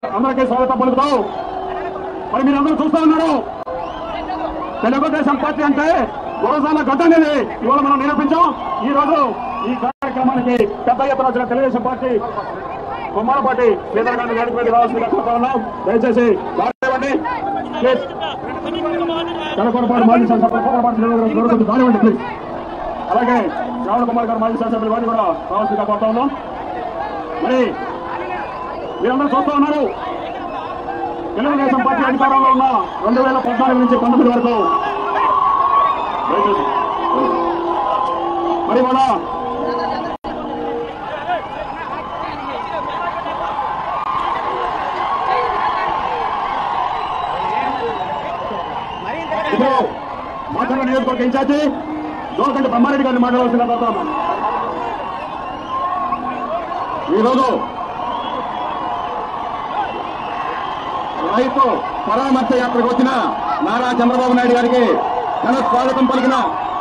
అందరికీ స్వాగతం పలుకుతాం మరి మీరు అందరూ చూస్తా ఉన్నారు తెలుగుదేశం పార్టీ అంటే గురజాల గడ్డ అనేది ఇవాళ మనం నిరూపించాం ఈ రోజు ఈ కార్యక్రమానికి పెద్ద ఎత్తున వచ్చిన తెలుగుదేశం పార్టీ బొమ్మల పార్టీ శ్రీధర్ గాంధీ వేదిక మీద రావాల్సిందిగా కోరుతా ఉన్నాం దయచేసి దానివ్వండి ప్లీజ్ కనకొరపాటు మాజీ శాసనసభ్యులు కోరపాటి శ్రీధర్ గారు దొరుకుతుంది దానివ్వండి ప్లీజ్ అలాగే శ్రావణ కుమార్ గారు మాజీ శాసనసభ్యులు వారిని కూడా రావాల్సిందిగా కోరుతా ఉన్నాం మరి మీరందరూ చూస్తూ ఉన్నారు తెలుగుదేశం పార్టీ అధికారంలో ఉన్న రెండు వేల పద్నాలుగు నుంచి పంతొమ్మిది వరకు దయచేసి. మరి మన ఇప్పుడు మాచర్ల నియోజకవర్గ ఇన్ఛార్జి జోకంటి బ్రహ్మారెడ్డి గారిని మాట్లాడవలసిన కోరుతున్నాను ఈరోజు రైతు పరామర్శ యాత్రకు వచ్చిన నారా చంద్రబాబు నాయుడు గారికి ఘన స్వాగతం పలికిన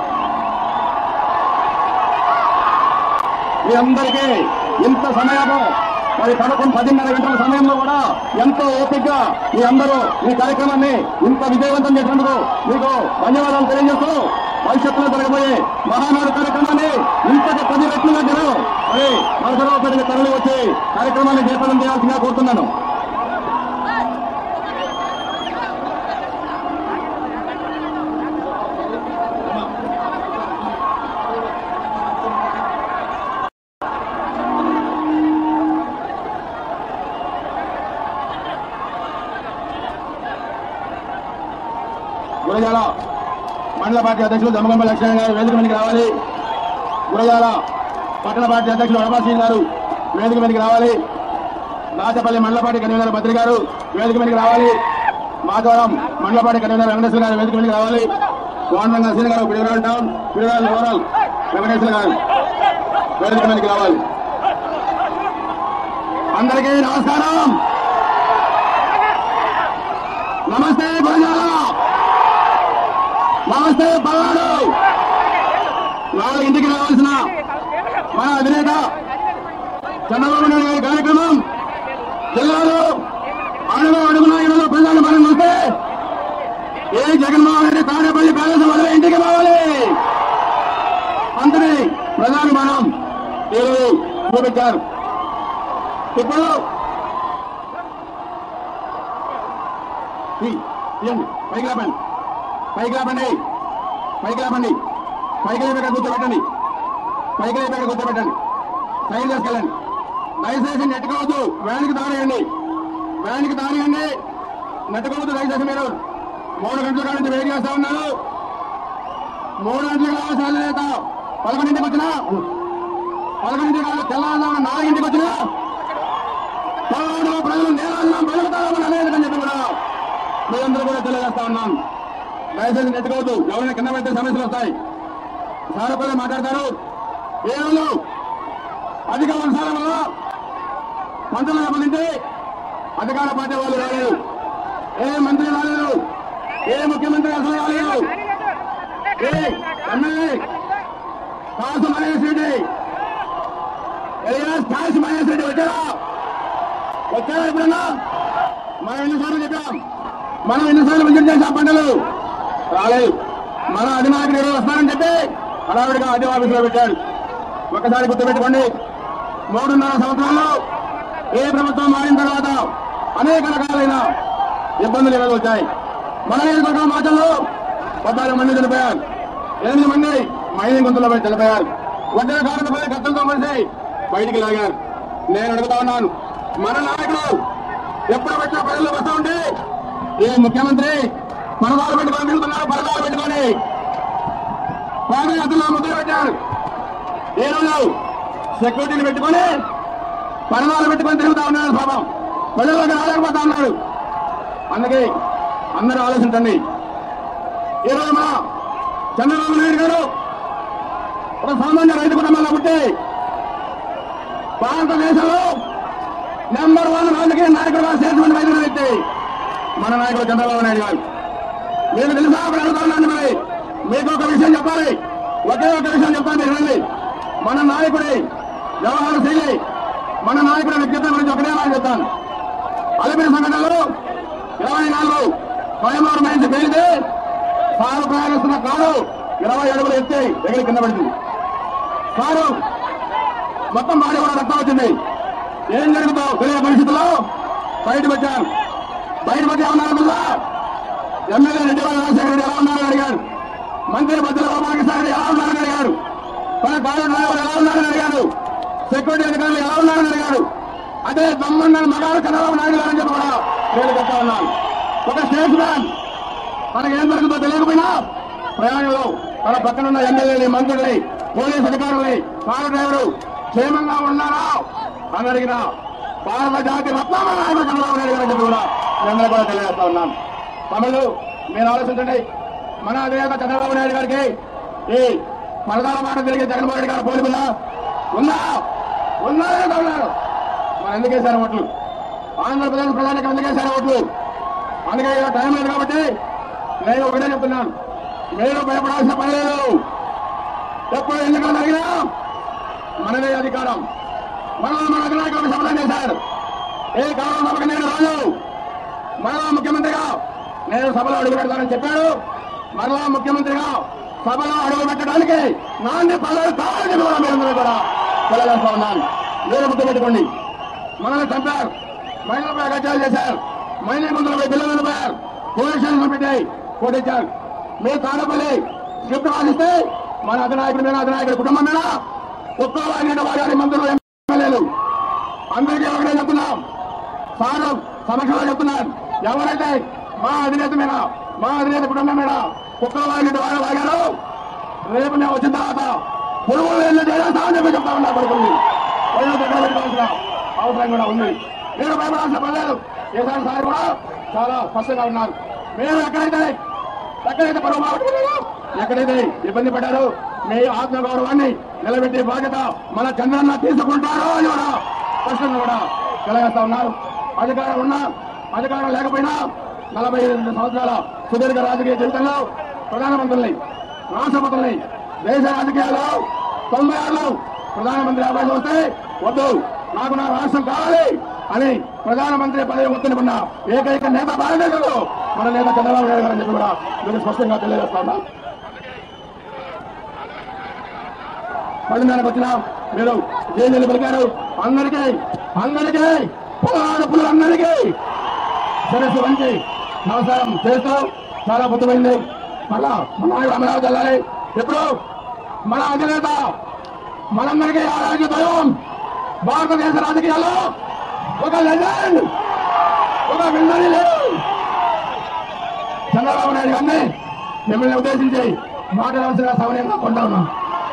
మీ అందరికీ ఇంత సమయము మరి పదకొండు పదిన్నర గంటల సమయంలో కూడా ఎంతో ఓపికగా మీ అందరూ ఈ కార్యక్రమాన్ని ఇంత విజయవంతం చేసినందుకు మీకు ధన్యవాదాలు తెలియజేస్తూ భవిష్యత్తులో జరగబోయే మహానాడు కార్యక్రమాన్ని ఇంతకు పది రెట్లుగా జనం మరి మనసరావుపేటకి తరలి వచ్చి కార్యక్రమాన్ని జయప్రదం చేయాల్సిందిగా కోరుతున్నాను గురజాల మండల పార్టీ అధ్యక్షులు దమ్మగంప లక్ష్మణ్ గారు వేదిక మీదకి రావాలి గురజాల పట్టణ పార్టీ అధ్యక్షులు అడపాసింగ్ గారు వేదిక మీదకి రావాలి నాచపల్లి మండల పార్టీ కన్వీనర్ భద్రి గారు వేదిక మీదకి రావాలి మాధవరం మండల పార్టీ కన్వీనర్ వెంకటేశ్వర గారు వేదిక మీదకి రావాలి కోనరంగ సీన్ గారు పిడివరాల్ టౌన్ పిడివరాల్ రూరల్ వెంకటేశ్వర గారు వేదిక మీదకి రావాలి అందరికీ నమస్కారం నమస్తే గురజాల నమస్తే పల్నాడు వాళ్ళ ఇంటికి రావాల్సిన మన అధినేత చంద్రబాబు నాయుడు గారి కార్యక్రమం జిల్లాలో అడుగు అడుగున ఇరవై ప్రజలు మనం వస్తే ఏ జగన్మోహన్ రెడ్డి తాడేపల్లి ప్యాలెస్ వదిలే ఇంటికి రావాలి అంతని ప్రధాని మనం ఈరోజు చూపించారు ఇప్పుడు తీ- తీయండి పైకి లేపండి పైకి లేపండి పైకి లేపండి పైకి లేపి ఇక్కడ కూర్చోబెట్టండి పైకి లేపి ఇక్కడ కూర్చోబెట్టండి సైన్ చేసుకెళ్ళండి దయచేసి నెట్టుకోవద్దు వ్యాన్కి దారేయండి వ్యాన్కి దారేయండి నెట్టుకోవద్దు దయచేసి మీరు మూడు గంటల కాడ నుంచి వెయిట్ చేస్తా ఉన్నారు మూడు గంటలకు రావాల్సిన నేత పదకొండింటికి వచ్చినా పదకొండింటికి కాదు తెల్లవారుజామున నాలుగింటికి వచ్చినా పదహారు ప్రజలు నేరాలను బలుగుతారని అనేది చెప్పి కూడా మీరందరూ కూడా తెలియజేస్తా ఉన్నాం దయచేసి నెట్టుకోవద్దు ఎవరైనా కింద పెడితే సమస్యలు వస్తాయి సారపల్లి మాట్లాడతారు ఏ రోజు అధిక వర్షాల వల్ల మంత్రులు సంబంధించి అధికార పార్టీ వాళ్ళు రాలేదు ఏ మంత్రి రాలేదు ఏ ముఖ్యమంత్రి అసలు రాలేదు ఏ ఎమ్మెల్యే కాసు మహేష్ రెడ్డి ఎలియాస్ కాసు మహేష్ రెడ్డి వచ్చారా వచ్చారా ఎప్పుడన్నా మనం ఎన్నిసార్లు చెప్పాం మనం ఎన్నిసార్లు విజిట్ చేశాం పంటలు రాలేదు మన అధినాయకుడు ఈరోజు వస్తారని చెప్పి హడావిడిగా అదే ఆఫీసులో పెట్టాడు ఒకసారి గుర్తుపెట్టుకోండి మూడున్నర సంవత్సరాల్లో ఏ ప్రభుత్వం మారిన తర్వాత అనేక రకాలైన ఇబ్బందులు ఈరోజు వచ్చాయి మన నియోజకవర్గం మాటల్లో పద్నాలుగు మంది చనిపోయారు ఎనిమిది మంది మైనింగ్ గుంతలో పడి చనిపోయారు వడ్డీల కార్మికులపై కత్తులతో కలిసి బయటికి లాగారు నేను అడుగుతా ఉన్నాను మన నాయకుడు ఎప్పుడు వచ్చిన ప్రజలు వస్తూ ఉంటే ఈ ముఖ్యమంత్రి పరదాలు పెట్టుకొని తిరుగుతున్నారు పరదాలు పెట్టుకొని పాదయాత్రలో ముద్ర పెట్టారు ఈ రోజు సెక్యూరిటీని పెట్టుకొని పరదాలు పెట్టుకొని తిరుగుతా ఉన్నారు పాపం ప్రజల్లోకి రాలేకపోతా ఉన్నాడు అందుకే అందరూ ఆలోచించండి ఈ రోజు మా చంద్రబాబు నాయుడు గారు ఒక సామాన్య రైతు కుటుంబాల్లో పుట్టి భారతదేశంలో నెంబర్ వన్ రాజకీయ నాయకుడుగా చేసినటువంటి రైతు వ్యక్తి మన నాయకుడు చంద్రబాబు నాయుడు గారు మీకు తెలుసా అప్పుడు అడుగుతున్నాను మరి మీకు ఒక విషయం చెప్పాలి ఒకే ఒక విషయం చెప్తాను మీరు వినండి మన నాయకుడి వ్యవహార శైలి మన నాయకుడి వ్యక్తిత్వం గురించి ఒకటే మాట చెప్తాను అలిపిరి సంఘటనలు ఇరవై నాలుగు స్వయంవరం మైన్స్ పేలితే కారు ప్రయాణిస్తున్న కారు ఇరవై అడుగులు ఎత్తి ఎగిరి కింద పడింది కారు మొత్తం బాడీ కూడా రక్తం వచ్చింది ఏం జరుగుతుందో తెలియని పరిస్థితుల్లో బయటకు వచ్చారు బయటకు వచ్చి ఏమన్నారు మళ్ళా ఎమ్మెల్యే రెడ్డివాళ్ళ రాజశేఖర రెడ్డి ఎలా ఉన్నారని అడిగారు మంత్రి మధ్యలో గోపాలకృష్ణ రెడ్డి ఎలా ఉన్నారని అడిగారు మన కారు డ్రైవర్ ఎలా ఉన్నారని అడిగారు సెక్యూరిటీ అధికారులు ఎలా ఉన్నారని అడిగారు అదే దమ్మున్న మగారు చంద్రబాబు నాయుడు గారని చెప్పి కూడా నేను చెప్తా ఉన్నాను ఒక స్టేట్ మ్యాన్ మనకి ఏం జరుగుతుందో తెలియకపోయినా ప్రయాణంలో మన పక్కనున్న ఎమ్మెల్యేని మంత్రుల్ని పోలీస్ అధికారుల్ని కారు డ్రైవరు క్షేమంగా ఉన్నారా అని అడిగిన భారత జాతి రత్నామ నాయకుడు చంద్రబాబు నాయుడు గారు చెప్పి కూడా నేను కూడా తెలియజేస్తా ఉన్నాను తమిళు మీరు ఆలోచించండి మన అధినేత చంద్రబాబు నాయుడు గారికి ఈ పరదాల మాట తిరిగి జగన్మోహన్ రెడ్డి గారు పోలికుందా ఉందా ఉందా లేదా ఉన్నారు మనం ఎందుకు వేశారు ఓట్లు ఆంధ్రప్రదేశ్ ప్రజానికి ఎందుకు వేశారు ఓట్లు అందుకే ఇలా టైం లేదు కాబట్టి నేను ఒకటే చెప్తున్నాను మీరు భయపడాల్సిన పని లేదు ఎప్పుడు ఎన్నికలు జరిగినా మనదే అధికారం మనం మన అధినాయకులకు శపథం చేశారు ఏ కాలం సభకు నేను రాను మరలా ముఖ్యమంత్రిగా నేను సభలో అడుగు పెడతానని చెప్పాడు మరలా ముఖ్యమంత్రిగా సభలో అడుగు పెట్టడానికి నాణ్య పదవి కావాలని కూడా మీరందరూ కూడా తెలియజేస్తా ఉన్నాను మీరు గుర్తుపెట్టుకోండి మనల్ని చంపారు మహిళలపై అగత్యాలు చేశారు మహిళ ముందులపై బిల్లులు నిలిపారు పోలీస్ స్టేషన్ పెట్టాయి కొట్టించారు మీరు తాడపల్లి స్క్రిప్ట్ రాసిస్తే మన అధినాయకుడి మీద అధినాయకుడి కుటుంబం మీద ఉత్తరాలు వారి మంత్రులు ఎమ్మెల్యేలు అందరికీ ఒకటే చెప్తున్నాం సారు సమక్షంలో చెప్తున్నాను ఎవరైతే మా అధినేత మీద మా అధినేత కుటుంబం మీద కుక్కల వాగిన వారు వాగారు రేపు నేను వచ్చిన తర్వాత పురుగులు వెళ్ళి చేస్తామని చెప్పి చెప్తా ఉన్నా కొడుకుంది ప్రజలు దగ్గర పెట్టుకోవాల్సిన అవసరం కూడా ఉంది మీరు భయపడాల్సిన పని లేదు ఈసారి సార్ కూడా చాలా స్పష్టంగా ఉన్నారు మీరు ఎక్కడైతే ఎక్కడైతే పరువు బాగుంటుందో ఎక్కడైతే ఇబ్బంది పడ్డారో మీ ఆత్మగౌరవాన్ని నిలబెట్టే బాధ్యత మన చంద్రన్న తీసుకుంటారో అని కూడా స్పష్టంగా కూడా తెలియజేస్తా ఉన్నారు అధికారం ఉన్నా అధికారం లేకపోయినా నలభై ఎనిమిది సంవత్సరాల సుదీర్ఘ రాజకీయ జీవితంలో ప్రధానమంత్రుల్ని రాష్ట్రపతుల్ని దేశ రాజకీయాల్లో తొంభై ఆరులో ప్రధానమంత్రి అవకాశం వస్తే వద్దు నాకు నా రాష్ట్రం కావాలి అని ప్రధానమంత్రి పదవి ఒత్తిడిపడిన ఏకైక నేత భారతదేశంలో మన నేత చంద్రబాబు నాయుడు గారు అని చెప్పి కూడా నేను స్పష్టంగా తెలియజేస్తా ఉన్నా పదిన్నరకు వచ్చిన మీరు జైలు పలికారు అందరికీ అందరికీ పులాడుపులందరికీ సరస్సు వంచి నమస్కారం చేస్తూ చాలా బుద్ధమైంది మళ్ళా మన నాయుడు అమరావతి వెళ్ళాలి ఎప్పుడు మన అధినేత మనందరికీ ఆరోగ్య దైవం భారతదేశ రాజకీయాల్లో ఒక లెజెండ్ ఒక విన్నరి లేదు చంద్రబాబు నాయుడు గారిని మిమ్మల్ని ఉద్దేశించి మాట్లాడాల్సిన సమయంగా కొంటా ఉన్నాం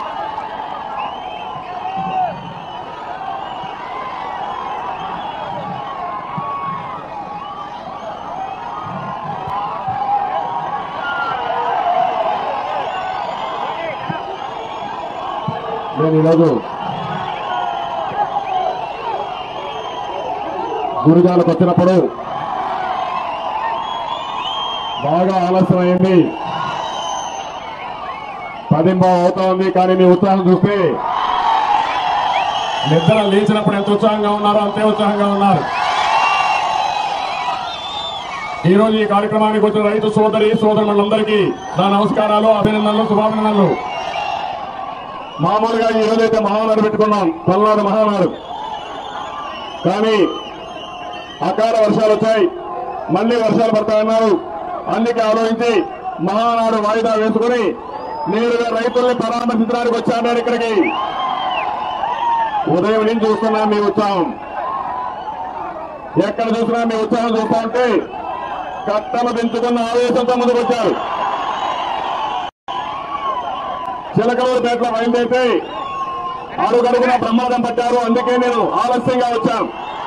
నేను ఈరోజు గురుజాలకు వచ్చినప్పుడు బాగా ఆలస్యమైంది పదింబావు అవుతా ఉంది కానీ మీ ఉత్సాహం చూస్తే నిద్ర లేచినప్పుడు ఎంత ఉత్సాహంగా ఉన్నారో అంతే ఉత్సాహంగా ఉన్నారు ఈ రోజు ఈ కార్యక్రమానికి వచ్చిన రైతు సోదరి సోదరులందరికీ నా నమస్కారాలు అభినందనలు శుభాభినందనలు మామూలుగా ఈ రోజైతే మహానాడు పెట్టుకున్నాం పల్నాడు మహానాడు కానీ అకాల వర్షాలు వచ్చాయి మళ్ళీ వర్షాలు పడతాయన్నారు అందుకే ఆలోచించి మహానాడు వాయిదా వేసుకుని నేరుగా రైతుల్ని పరామర్శించడానికి వచ్చాను నేను ఇక్కడికి ఉదయం నుంచి చూస్తున్నా మీ ఉత్సాహం ఎక్కడ చూసినా మీ ఉత్సాహం చూస్తా ఉంటే కట్టలు పెంచుకున్న ఆవేశంతో ముందుకు వచ్చారు చిలకలూరుపేటలో బయలుదేరితే అడుగడుగున ప్రమాదం పట్టారు అందుకే నేను ఆలస్యంగా వచ్చాను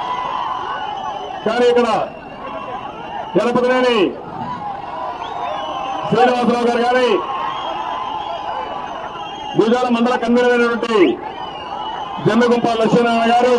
కానీ ఇక్కడ తిరుపతినేని శ్రీనివాసరావు గారు కానీ గుజరాల మండల కన్వీనర్ అయినటువంటి జమ్మిగుంప లక్ష్మీనారాయణ గారు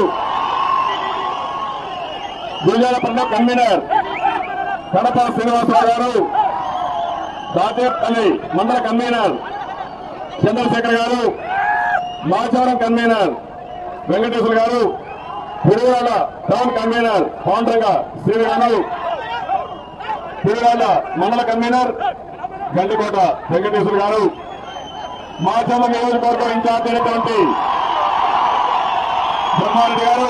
గుజరాల పండుగ కన్వీనర్ కడప శ్రీనివాసరావు గారు దాచేపల్లి మండల కన్వీనర్ చంద్రశేఖర్ గారు మాచవరం కన్వీనర్ వెంకటేశ్వర గారు పిడుగురాల టౌన్ కన్వీనర్ పాండ్రంగ శ్రీరాములు పిడుగురాల మండల కన్వీనర్ గండికోట వెంకటేశ్వర గారు మాచమ్మ నియోజకవర్గం ఇన్ఛార్జ్ అయినటువంటి బ్రహ్మారెడ్డి గారు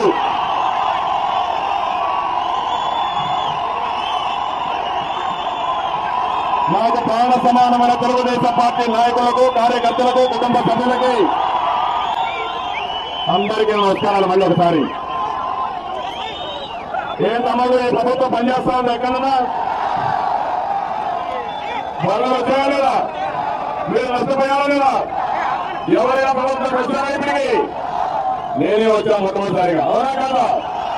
నాకు ప్రాణ సమానమైన తెలుగుదేశం పార్టీ నాయకులకు కార్యకర్తలకు కుటుంబ సభ్యులకి అందరికీ నమస్కారాలు మళ్ళీ ఒకసారి ఏం తమ్ముడు ఈ ప్రభుత్వం పనిచేస్తా ఉంది ఎక్కడన్నా వాళ్ళు వచ్చారా లేదా మీరు నష్టపోయారా లేదా ఎవరైనా ప్రభుత్వం వచ్చారా ఇప్పటికి నేనే వచ్చాను మొట్టమొదటిసారిగా అవునా కదా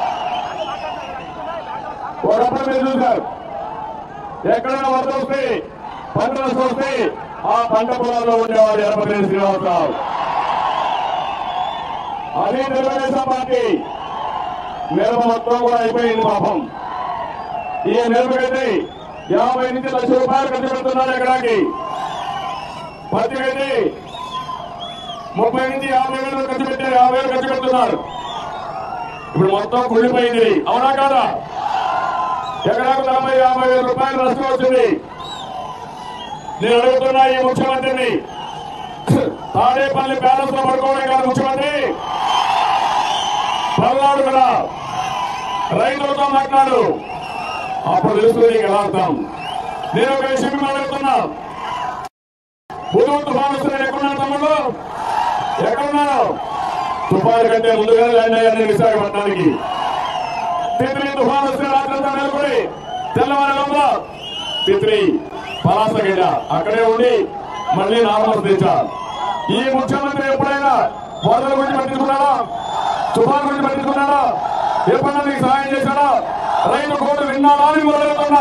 ఒకప్పుడు మీరు చూశారు ఎక్కడైనా వరద వస్తే పంట నష్టం వస్తే ఆ పంట పొలాల్లో ఉండేవాడు ఎర్రపల్లి శ్రీనివాసరావు అది తెలుగుదేశం పార్టీ మిరప మొత్తం కూడా అయిపోయింది పాపం ఈ మిరపకైతే యాభై నుంచి లక్ష రూపాయలు ఖర్చు పెడుతున్నారు ఎకరాకి పత్తికైతే ముప్పై నుంచి యాభై వేలు ఖర్చు పెట్టారు యాభై వేలు ఖర్చు పెడుతున్నారు ఇప్పుడు మొత్తం కుళ్ళిపోయింది అవునా కాదా ఎకరాకు నలభై యాభై వేల రూపాయలు నష్టం వచ్చింది నేను అడుగుతున్నా ఈ ముఖ్యమంత్రిని తాడేపల్లి బ్యాలెన్స్ లో పడుకోవడం కాదు ముఖ్యమంత్రి పల్నాడు కదా రైతులతో మాట్లాడు అప్పుడు తెలుస్తుంది నీకు ఎలా అర్థం నేను ఒక విషయం మిమ్మల్ని అడుగుతున్నా బుధువు తుఫాను వస్తున్నాడు ఎక్కడున్నాను తమ్ముడు ఎక్కడున్నాను తుఫాను కంటే ముందుగా ల్యాండ్ అయ్యాను నేను విశాఖపట్నానికి తిత్రి తుఫాను వస్తే రాత్రంతా నెలకొని తెల్లవారి లోపల తిత్రి పలాసగడ్డ అక్కడే ఉండి మళ్ళీ నార్మల్ తెచ్చారు ఈ ముఖ్యమంత్రి ఎప్పుడైనా వరదల గురించి పట్టించుకున్నాడా తుఫాను గురించి పట్టించుకున్నాడా ఎప్పుడైనా మీకు సహాయం చేశాడా రైతు కోర్టు విన్నాడా అని మొదలెడుతున్నా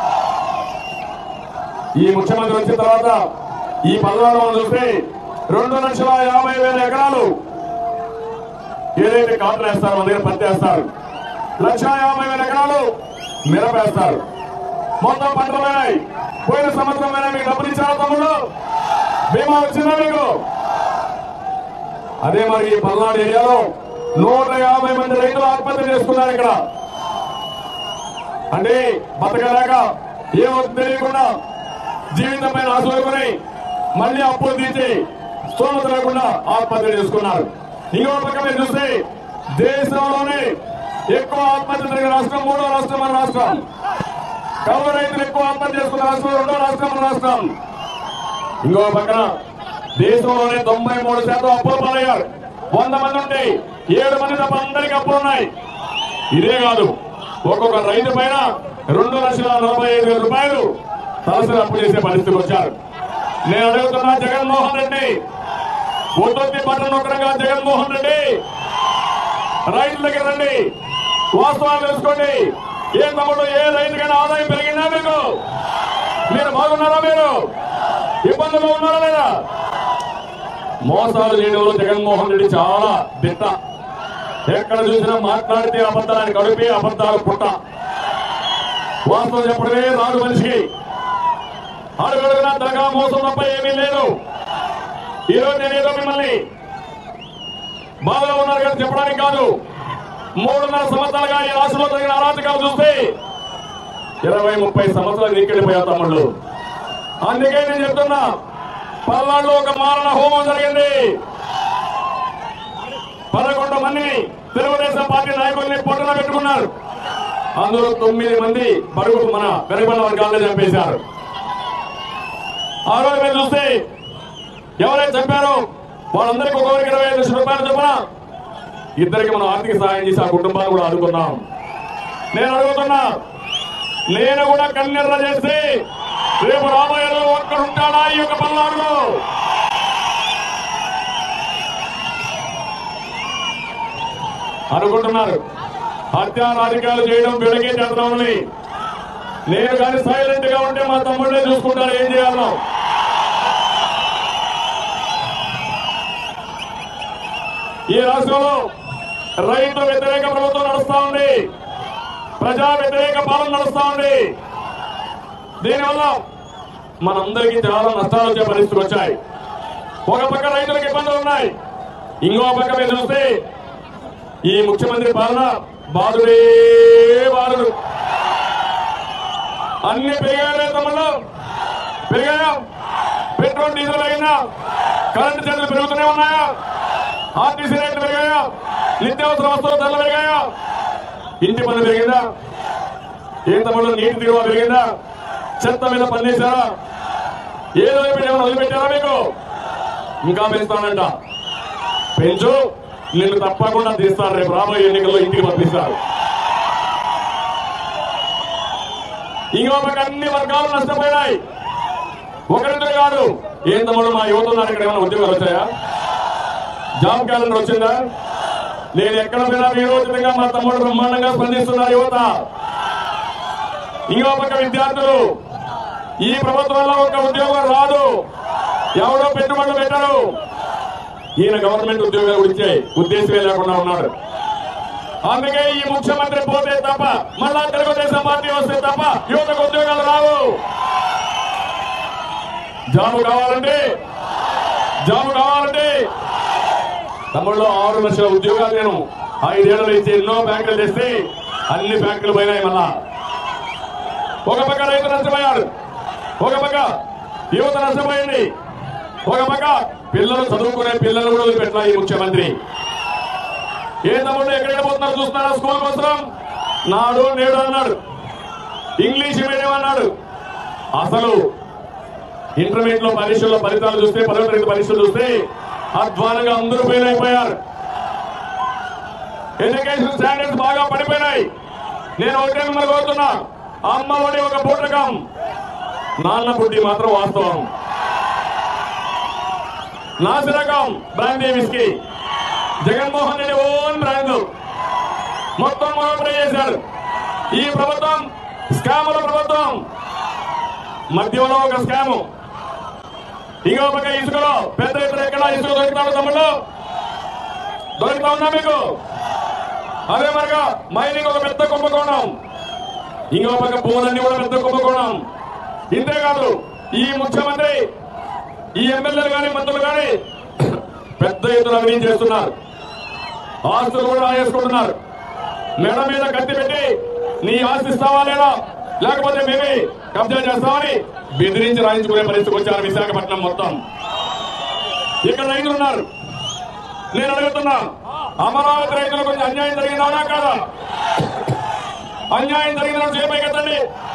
ఈ ముఖ్యమంత్రి వచ్చిన తర్వాత ఈ పదనాడు మనం చూస్తే రెండు లక్షల యాభై వేల ఎకరాలు ఏదైతే కాటన్ వేస్తారో మన దగ్గర పత్తి వేస్తారు లక్ష యాభై వేల ఎకరాలు మిరపేస్తారు మొత్తం పంటలు పోయినాయి పోయిన సంవత్సరం అయినా మీకు డబ్బులు ఇచ్చారా తమ్ముడు బీమా వచ్చిందా మీకు అదే మరి ఈ పల్నాడు ఏరియాలో నూట యాభై మంది రైతులు ఆత్మహత్య చేసుకున్నారు ఇక్కడ అంటే బతకలేక ఏమవుతుంది తెలియకుండా జీవితం పైన ఆశలుకొని మళ్ళీ అప్పులు తీర్చి స్తోమత లేకుండా ఆత్మహత్య చేసుకున్నారు ఇంకో పక్క మీరు చూస్తే దేశంలోనే ఎక్కువ ఆత్మహత్య జరిగిన రాష్ట్రం మూడో రాష్ట్రం మన రాష్ట్రం కౌలు రైతులు ఎక్కువ ఆత్మహత్య చేసుకున్న రాష్ట్రం రెండో రాష్ట్రం మన రాష్ట్రం ఇంకో పక్కన దేశంలోనే తొంభై మూడు శాతం అప్పులు పాలయ్యారు వంద మంది ఉంటే ఏడు మంది తప్ప అందరికీ అప్పులు ఉన్నాయి ఇదే కాదు ఒక్కొక్క రైతు పైన రెండు లక్షల నలభై ఐదు వేల రూపాయలు తలసరి అప్పు చేసే పరిస్థితికి వచ్చారు నేను అడుగుతున్నా జగన్మోహన్ రెడ్డి ఒట్టొత్తి పట్టణ నొక్కరంగా జగన్మోహన్ రెడ్డి రైతుల దగ్గర రండి వాస్తవాలు తెలుసుకోండి ఏ తమ్ముడు ఏ రైతుకైనా ఆదాయం పెరిగిందా మీకు మీరు బాగున్నారా మీరు ఇబ్బందులు ఉన్నారా లేదా మోసాలు చేయడంలో జగన్మోహన్ రెడ్డి చాలా దిట్ట ఎక్కడ చూసినా మాట్లాడితే అబద్ధాన్ని కడిపి అబద్ధాలు పుట్ట వాస్తవం చెప్పడమే రాదు మనిషికి అడుగడుగునా దగా మోసం తప్ప ఏమీ లేదు ఈరోజు నేను ఏదో మిమ్మల్ని బాధలో ఉన్నారు కదా చెప్పడానికి కాదు మూడున్నర సంవత్సరాలుగా ఈ రాష్ట్రంలో జరిగిన అరాచకాలు చూస్తే ఇరవై ముప్పై సంవత్సరాలు నీకెళ్ళిపోయా తమ్ముళ్ళు అందుకే నేను చెప్తున్నా పల్నాడులో ఒక మారణ హోమం జరిగింది పదకొండు మందిని తెలుగుదేశం పార్టీ నాయకుల్ని పొట్టన పెట్టుకున్నారు అందులో తొమ్మిది మంది పరుగు మన వెనుకబడిన వర్గాలను చంపేశారు ఆ రోజు మీరు చూస్తే ఎవరైతే చంపారో వాళ్ళందరికీ ఒక్కొక్కరికి ఇరవై ఐదు లక్షల రూపాయలు చొప్పున ఇద్దరికి మనం ఆర్థిక సహాయం చేసి ఆ కుటుంబాలు కూడా ఆదుకున్నాం నేను అడుగుతున్నా నేను కూడా కన్నెర్ర చేసి రేపు రాబోయే రోజు ఒక్కడుంటాడా ఈ యొక్క పల్నాడులో అనుకుంటున్నారు హత్యా రాజకీయాలు చేయడం వీళ్ళకే చేద్దామని నేను కానీ సైలెంట్ గా ఉంటే మా తమ్ముడే చూసుకుంటారు ఏం చేయాలో ఈ రాష్ట్రంలో రైతు వ్యతిరేక ప్రభుత్వం నడుస్తా ఉంది ప్రజా వ్యతిరేక పాలన నడుస్తా ఉంది దీనివల్ల మనందరికీ చాలా నష్టాలు వచ్చే పరిస్థితులు వచ్చాయి ఒక పక్క రైతులకు ఇబ్బందులు ఉన్నాయి ఇంకో పక్క మీరు చూస్తే ఈ ముఖ్యమంత్రి పాలన బాధుడే బాధుడు అన్ని పెరిగాయలే తమ్ముళ్ళు పెరిగాయా పెట్రోల్ డీజిల్ పెరిగిందా కరెంటు ఛార్జీలు పెరుగుతూనే ఉన్నాయా ఆర్టీసీ రేట్లు పెరిగాయా నిత్యావసర వస్తువుల ధరలు పెరిగాయా ఇంటి పన్ను పెరిగిందా ఏం తమ్ముళ్ళు నీటి దిగువ పెరిగిందా చెత్త మీద పనిచేశారా ఏదో ఏమైనా వదిలిపెట్టారా మీకు ఇంకా పెంచుతానంట పెంచు నిన్ను తప్పకుండా తీస్తారు రేపు రాబోయే ఎన్నికల్లో ఇంటికి పంపిస్తారు ఇంకో పక్క అన్ని వర్గాలు నష్టపోయినాయి ఒకరిద్దరు కాదు ఏం తమ్ముడు మా యువత ఉన్నారు ఇక్కడ ఏమైనా ఉద్యోగాలు వచ్చాయా జాబ్ క్యాలెండర్ వచ్చిందా నేను ఎక్కడ పోయినా వీరోచితంగా మా తమ్ముడు బ్రహ్మాండంగా స్పందిస్తున్నారు యువత ఇంకో పక్క విద్యార్థులు ఈ ప్రభుత్వంలో ఒక ఉద్యోగం రాదు ఎవడో పెట్టుబడులు పెట్టరు ఈయన గవర్నమెంట్ ఉద్యోగాలు ఇచ్చే ఉద్దేశమే లేకుండా ఉన్నాడు అందుకే ఈ ముఖ్యమంత్రి పోతే తప్ప మళ్ళా తెలుగుదేశం పార్టీ వస్తే తప్ప యువతకు ఉద్యోగాలు రావు జాబు కావాలంటే జాబు కావాలంటే తమ్ముళ్ళు ఆరు లక్షల ఉద్యోగాలు నేను ఐదేళ్లలో ఇచ్చి ఎన్నో బ్యాంకులు తెస్తే అన్ని బ్యాంకులు పోయినాయి మళ్ళా ఒక పక్క రైతు నష్టపోయాడు ఒక పక్క యువత నష్టపోయింది ఒక పక్క పిల్లలు చదువుకునే పిల్లలు కూడా వదిలిపెట్టిన ఈ ముఖ్యమంత్రి ఏ తమ్ముడు ఎక్కడికి పోతున్నారు చూస్తున్నారా స్కూల్ కోసం నాడు నేడు అన్నాడు ఇంగ్లీష్ మీడియం అన్నాడు అసలు ఇంటర్మీడియట్ లో పరీక్షల్లో ఫలితాలు చూస్తే పదవ తరగతి పరీక్షలు చూస్తే అధ్వానంగా అందరూ ఫెయిల్ అయిపోయారు ఎడ్యుకేషన్ స్టాండర్డ్స్ బాగా పడిపోయినాయి నేను ఒకటే మిమ్మల్ని కోరుతున్నా అమ్మ ఒడి ఒక పూటకం నాన్న బుడ్డి మాత్రం వాస్తవం నాసిరకం brandy whisky Jaganmohan Reddy own brand మొత్తం మోనోపలై చేశాడు ఈ ప్రభుత్వం స్కాముల ప్రభుత్వం మద్యంలో ఒక స్కాము ఇంకో పక్క ఇసుకలో పెద్ద ఎత్తున ఎక్కడ ఇసుక దొరుకుతాడు తమ్ముళ్ళు దొరుకుతా ఉన్నా మీకు అదే మరిగా మైనింగ్ ఒక పెద్ద కుంభకోణం ఇంకో పక్క భూములన్నీ కూడా పెద్ద కుంభకోణం ఇంతేకాదు ఈ ముఖ్యమంత్రి ఈ ఎమ్మెల్యేలు కానీ మంత్రులు కానీ పెద్ద ఎత్తున అవినీతి చేస్తున్నారు ఆస్తులు కూడా రాయేసుకుంటున్నారు మెడ మీద కత్తి పెట్టి నీ ఆస్తి ఇస్తావా లేదా లేకపోతే మేమే కబ్జా చేస్తామని బెదిరించి రాయించుకునే పరిస్థితికి వచ్చారు విశాఖపట్నం మొత్తం ఇక్కడ రైతులు ఉన్నారు నేను అడుగుతున్నా అమరావతి రైతులకు కొంచెం అన్యాయం జరిగిందా కాదా అన్యాయం జరిగిందని చేపై కదండి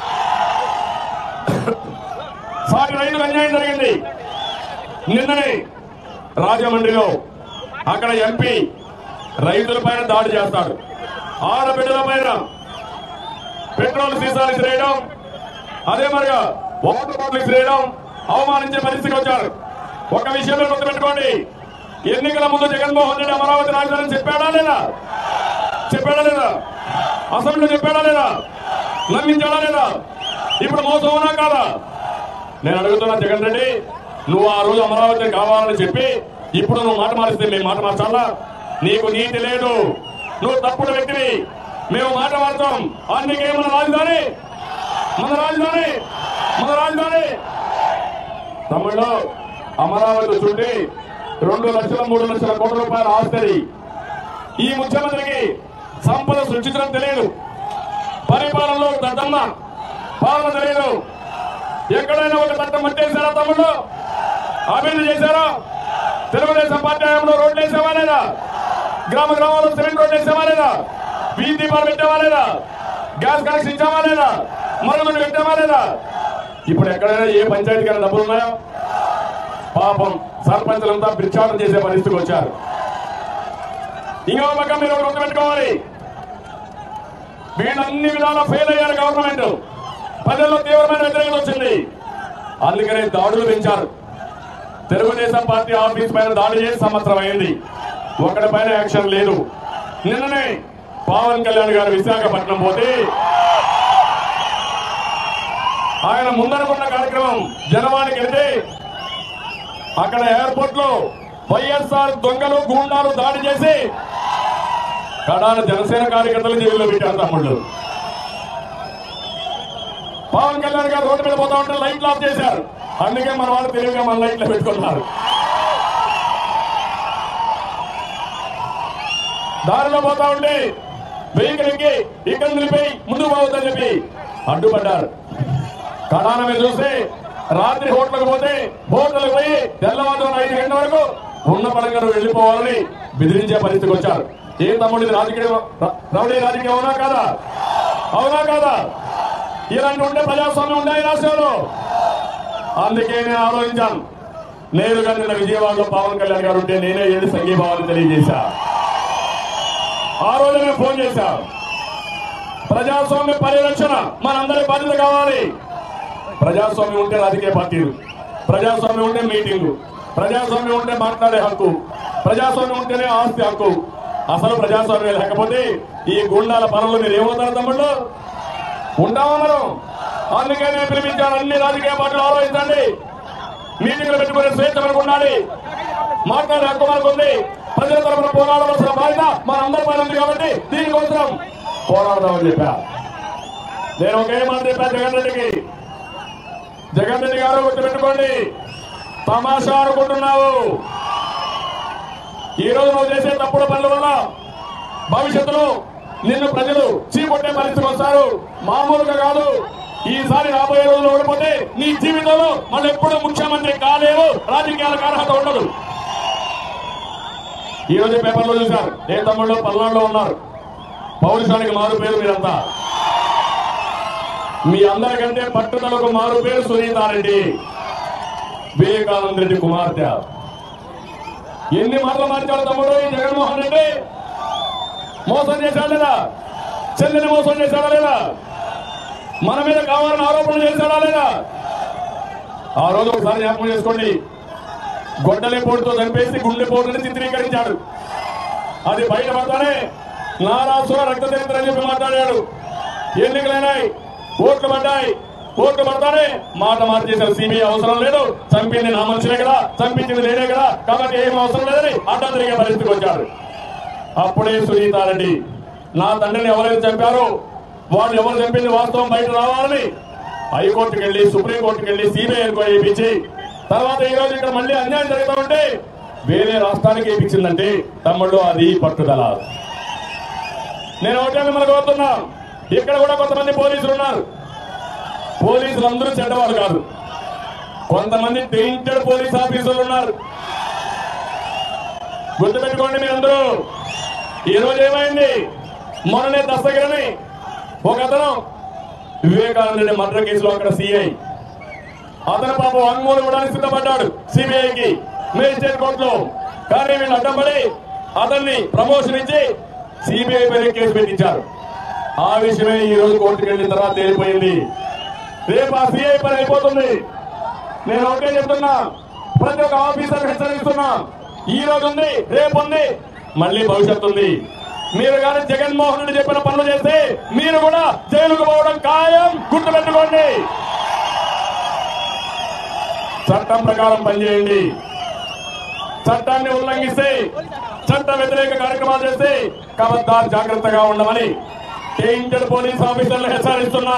సాటి రైతులకు అన్యాయం జరిగింది నిన్ననే రాజమండ్రిలో అక్కడ ఎంపీ రైతుల పైన దాడి చేస్తాడు ఆడబిడ్డల పైన పెట్రోల్ సీసాలు ఇసిరేయడం అదే మరిగా వాటర్ బాటిల్ ఇసిరేయడం అవమానించే పరిస్థితికి వచ్చారు ఒక విషయంలో గుర్తుపెట్టుకోండి ఎన్నికల ముందు జగన్మోహన్ రెడ్డి అమరావతి రాజధాని చెప్పాడా లేదా చెప్పాడా లేదా అసెంబ్లీ చెప్పాడా లేదా నమ్మించాడా లేదా ఇప్పుడు మోసం అవునా కాదా నేను అడుగుతున్నా జగన్ రెడ్డి నువ్వు ఆ రోజు అమరావతి కావాలని చెప్పి ఇప్పుడు నువ్వు మాట మారిస్తే మేము మాట మార్చాలా నీకు నీతి లేదు నువ్వు తప్పుడు వ్యక్తివి మేము మాట మారుతాం అందుకే మన రాజధాని మన రాజధాని మన రాజధాని తమిళలో అమరావతి చుట్టి రెండు లక్షల మూడు లక్షల కోట్ల రూపాయల ఆస్తి ఈ ముఖ్యమంత్రికి సంపద సృష్టించడం తెలియదు పరిపాలనలో దద్దమ్మ పాలన తెలియదు ఎక్కడైనా ఒక తట్ట మట్టేశారా తమ్ముళ్ళు అభివృద్ధి చేశారా తెలుగుదేశం పార్టీ హయాంలో రోడ్లు వేసావా లేదా గ్రామ గ్రామాల్లో సిమెంట్ రోడ్లు వేసావా లేదా వీధి దీపాలు పెట్టావా లేదా గ్యాస్ కనెక్షన్ ఇచ్చావా లేదా మరుగుదొడ్లు పెట్టావా లేదా ఇప్పుడు ఎక్కడైనా ఏ పంచాయతీకైనా డబ్బులు ఉన్నాయా పాపం సర్పంచులంతా బిచ్చాటం చేసే పరిస్థితికి వచ్చారు ఇంకో పక్క మీరు ఒకటి గుర్తుపెట్టుకోవాలి వీళ్ళన్ని విధాలా ఫెయిల్ అయ్యారు గవర్నమెంట్ ప్రజల్లో తీవ్రమైన వ్యతిరేకత వచ్చింది అందుకనే దాడులు పెంచారు తెలుగుదేశం పార్టీ ఆఫీస్ పైన దాడి చేసి సంవత్సరం అయింది ఒకటి పైన యాక్షన్ లేదు నిన్ననే పవన్ కళ్యాణ్ గారు విశాఖపట్నం పోతే ఆయన ముందనుకున్న కార్యక్రమం జనవానికి వెళ్తే అక్కడ ఎయిర్పోర్ట్ లో వైఎస్ఆర్ దొంగలు గూండాలు దాడి చేసి కడాన జనసేన కార్యకర్తలు జైల్లో పెట్టారు తమ్ముళ్ళు పవన్ కళ్యాణ్ గారు రోడ్డు మీద పోతా ఉంటే లైట్లు ఆఫ్ చేశారు అందుకే మన వాళ్ళు తెలివిగా మన లైట్లు పెట్టుకున్నారు దారిలో పోతా ఉంటే వెహికల్ ఎక్కి ఇక్కడ నిలిపోయి ముందుకు పోవద్దని చెప్పి అడ్డుపడ్డారు కడాన మీద చూస్తే రాత్రి హోటల్కి పోతే హోటల్కి పోయి తెల్లవారుజామున ఐదు గంటల వరకు ఉన్న పరంగా నువ్వు వెళ్ళిపోవాలని బెదిరించే పరిస్థితికి వచ్చారు ఏ తమ్ముడు ఇది రాజకీయం ర- రౌడీ రాజకీయం అవునా కాదా అవునా కాదా ఇలాంటి ఉంటే ప్రజాస్వామ్యం ఉండే ఈ రాష్ట్రంలో అందుకే నేను ఆలోచించాను నేరుగా నిన్న విజయవాడలో పవన్ కళ్యాణ్ గారు ఉంటే నేనే ఏడు సంఘీభావాన్ని తెలియజేశా ఆ రోజు నేను ఫోన్ చేశా ప్రజాస్వామ్య పరిరక్షణ మనందరి బాధ్యత కావాలి ప్రజాస్వామ్యం ఉంటే రాజకీయ పార్టీలు ప్రజాస్వామ్యం ఉంటే మీటింగ్లు ప్రజాస్వామ్యం ఉంటే మాట్లాడే హక్కు ప్రజాస్వామ్యం ఉంటేనే ఆస్తి హక్కు అసలు ప్రజాస్వామ్యం లేకపోతే ఈ గుండాల పనులు మీరు ఏమవుతారు తమ్ముళ్ళు ఉంటామా మనం అందుకే నేను పిలిపించాను అన్ని రాజకీయ పార్టీలు ఆలోచించండి మీటింగ్లు పెట్టుకునే స్వేచ్ఛ మనకు ఉండాలి మాట్లాడే హక్కు మనకు ఉంది ప్రజల తరఫున పోరాడవలసిన బాధ్యత మన అందరి పైన ఉంది కాబట్టి దీనికోసం పోరాడదామని చెప్పా నేను ఒకే మాట చెప్పా జగన్ రెడ్డికి జగన్ రెడ్డి గారు గుర్తుపెట్టుకోండి తమాషా అనుకుంటున్నావు ఈ రోజు నువ్వు చేసే తప్పుడు పనుల వల్ల భవిష్యత్తులో నిన్ను ప్రజలు చీకొట్టే పరిస్థితికి వస్తారు మామూలుగా కాదు ఈసారి రాబోయే రోజులు ఓడిపోతే నీ జీవితంలో మళ్ళీ ఎప్పుడు ముఖ్యమంత్రి కాలేవు రాజకీయాలకు అర్హత ఉండదు ఈ రోజు పేపర్లో చూశారు ఏ తమ్ముళ్ళు పల్నాడులో ఉన్నారు పౌరుషానికి మారు పేరు మీరంతా మీ అందరికంటే పట్టుదలకు మారు పేరు సునీతారెడ్డి వివేకానంద రెడ్డి కుమార్తె ఎన్ని మాటలు మార్చాడు తమ్ముడు ఈ జగన్మోహన్ రెడ్డి మోసం చేశాడు లేదా చెల్లిని మోసం చేశాడా లేదా మన మీద కావాలని ఆరోపణలు చేశాడా లేదా ఆ రోజు ఒకసారి జ్ఞాపకం చేసుకోండి గొడ్డలి పోటుతో చంపేసి గుండె పోటుని చిత్రీకరించాడు అది బయటపడతానే నారాసుర రక్త చరిత్ర అని చెప్పి మాట్లాడాడు ఎన్నికలైనాయి ఓట్లు పడ్డాయి ఓట్లు పడతానే మాట మార్చేశారు సిబిఐ అవసరం లేదు చంపింది నా మనుషులే కదా చంపించింది నేనే కదా కాబట్టి ఏం అవసరం లేదని అడ్డం తిరిగే పరిస్థితికి వచ్చారు అప్పుడే సునీతారెడ్డి నా తండ్రిని ఎవరైతే చంపారో వాళ్ళు ఎవరు చంపింది వాస్తవం బయట రావాలని హైకోర్టుకి వెళ్ళి సుప్రీంకోర్టుకి వెళ్ళి సిబిఐ ఎంక్వైరీ చేయించి తర్వాత ఈ రోజు ఇక్కడ మళ్ళీ అన్యాయం జరుగుతూ ఉంటే వేరే రాష్ట్రానికి వేయించిందంటే తమ్ముళ్ళు అది పట్టుదల నేను ఒకటే మిమ్మల్ని కోరుతున్నా ఇక్కడ కూడా కొంతమంది పోలీసులు ఉన్నారు పోలీసులు అందరూ చెడ్డవాళ్ళు కాదు కొంతమంది టెయింటెడ్ పోలీస్ ఆఫీసర్లు ఉన్నారు గుర్తుపెట్టుకోండి మీ అందరూ ఈ రోజు ఏమైంది మొన్ననే దస్తగిరని ఒక అతను వివేకానంద రెడ్డి మర్డర్ కేసులో అక్కడ సిఐ అతను పాప వాంగ్మూలం ఇవ్వడానికి సిద్ధపడ్డాడు సిబిఐకి మేజిస్ట్రేట్ కోర్టులో కానీ వీళ్ళు అడ్డంపడి అతన్ని ప్రమోషన్ ఇచ్చి సిబిఐ పైన కేసు పెట్టించారు ఆ విషయమే ఈ రోజు కోర్టుకు వెళ్ళిన తర్వాత తేలిపోయింది రేపు ఆ సిఐ పని అయిపోతుంది నేను ఒకటే చెప్తున్నా ప్రతి ఒక్క ఆఫీసర్ హెచ్చరిస్తున్నా ఈ రోజు ఉంది రేపు ఉంది మళ్ళీ భవిష్యత్తు ఉంది మీరు కానీ జగన్మోహన్ రెడ్డి చెప్పిన పనులు చేస్తే మీరు కూడా జైలుకు పోవడం ఖాయం గుర్తుపెట్టుకోండి చట్టం ప్రకారం పనిచేయండి చట్టాన్ని ఉల్లంఘిస్తే చట్ట వ్యతిరేక కార్యక్రమాలు చేస్తే కబద్దార్ జాగ్రత్తగా ఉండమని టెయింటెడ్ పోలీస్ ఆఫీసర్లు హెచ్చరిస్తున్నా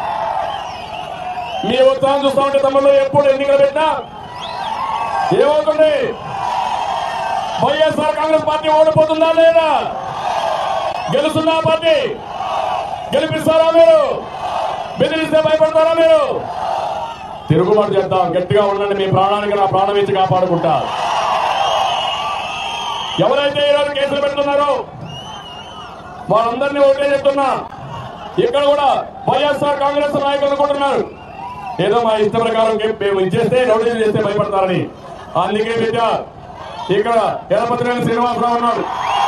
మీ ఉత్సాహం చూస్తా ఉంటే తమ్ముళ్ళు ఎప్పుడు ఎన్నికలు పెట్టినా ఏమవుతుంది వైఎస్ఆర్ కాంగ్రెస్ పార్టీ ఓడిపోతుందా లేదా గెలుస్తుందా పార్టీ గెలిపిస్తారా మీరు బెదిరిస్తే భయపడతారా మీరు తిరుగుబాటు చేద్దాం గట్టిగా ఉండండి మీ ప్రాణానికి నా ప్రాణం ఇచ్చి కాపాడుకుంటా ఎవరైతే ఈరోజు కేసులు పెడుతున్నారో వాళ్ళందరినీ ఒకటే చెప్తున్నా ఇక్కడ కూడా వైఎస్ఆర్ కాంగ్రెస్ నాయకులు అనుకుంటున్నారు ఏదో మా ఇష్ట ప్రకారం కే- మేము ఇచ్చేస్తే రౌడీలు చేస్తే భయపడతారని అందుకే బిడ్డ ఇక్కడ ఎలపతిరేని శ్రీనివాసరావు ఉన్నాడు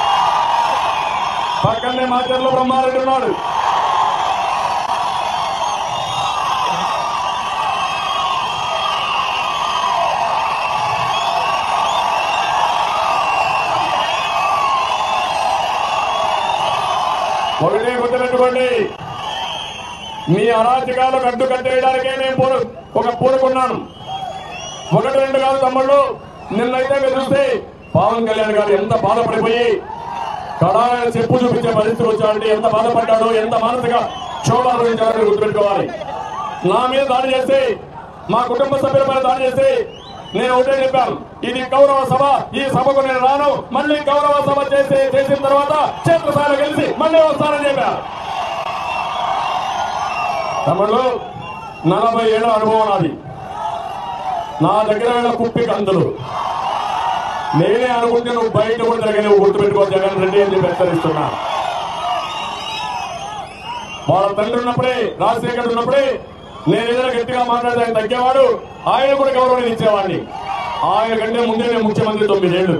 పక్కనే మాచర్లో బ్రహ్మారెడ్డి ఉన్నాడు ఒకటే గుర్తుపెట్టుకోండి మీ అరాచకాలకు అడ్డు కట్టేయడానికే నేను పూర ఒక పూనుకున్నాను ఒకటి రెండు కాదు తమ్ముళ్ళు నిన్నైతే మీరు చూస్తే పవన్ కళ్యాణ్ గారు ఎంత బాధపడిపోయి కడాలను చెప్పు చూపించే పరిస్థితి వచ్చాడంటే ఎంత బాధపడ్డాడో ఎంత మానసిక క్షోభ అనుభవించాడో గుర్తుపెట్టుకోవాలి నా మీద దాడి చేస్తే మా కుటుంబ సభ్యుల మీద దాడి చేస్తే నేను ఒకటే చెప్పాను ఇది గౌరవ సభ ఈ సభకు నేను రాను మళ్ళీ గౌరవ సభ చేసి చేసిన తర్వాత క్షేత్రస్థాయిలో కలిసి మళ్ళీ వస్తానని చెప్పాను తమ్ముళ్ళు నలభై ఏళ్ళ అనుభవం నాది నా దగ్గర ఉన్న కుప్పి కందులు నేనే అనుకుంటే నువ్వు బయట కూడా తిరగని నువ్వు గుర్తుపెట్టుకో జగన్ రెడ్డి అని చెప్పి హెచ్చరిస్తున్నా వాళ్ళ తండ్రి ఉన్నప్పుడే రాజశేఖర్ ఉన్నప్పుడే నేను ఏదైనా గట్టిగా మాట్లాడితే ఆయన తగ్గేవాడు ఆయన కూడా గౌరవం ఇచ్చేవాడిని ఆయన కంటే ముందే నేను ముఖ్యమంత్రి తొమ్మిదేళ్లు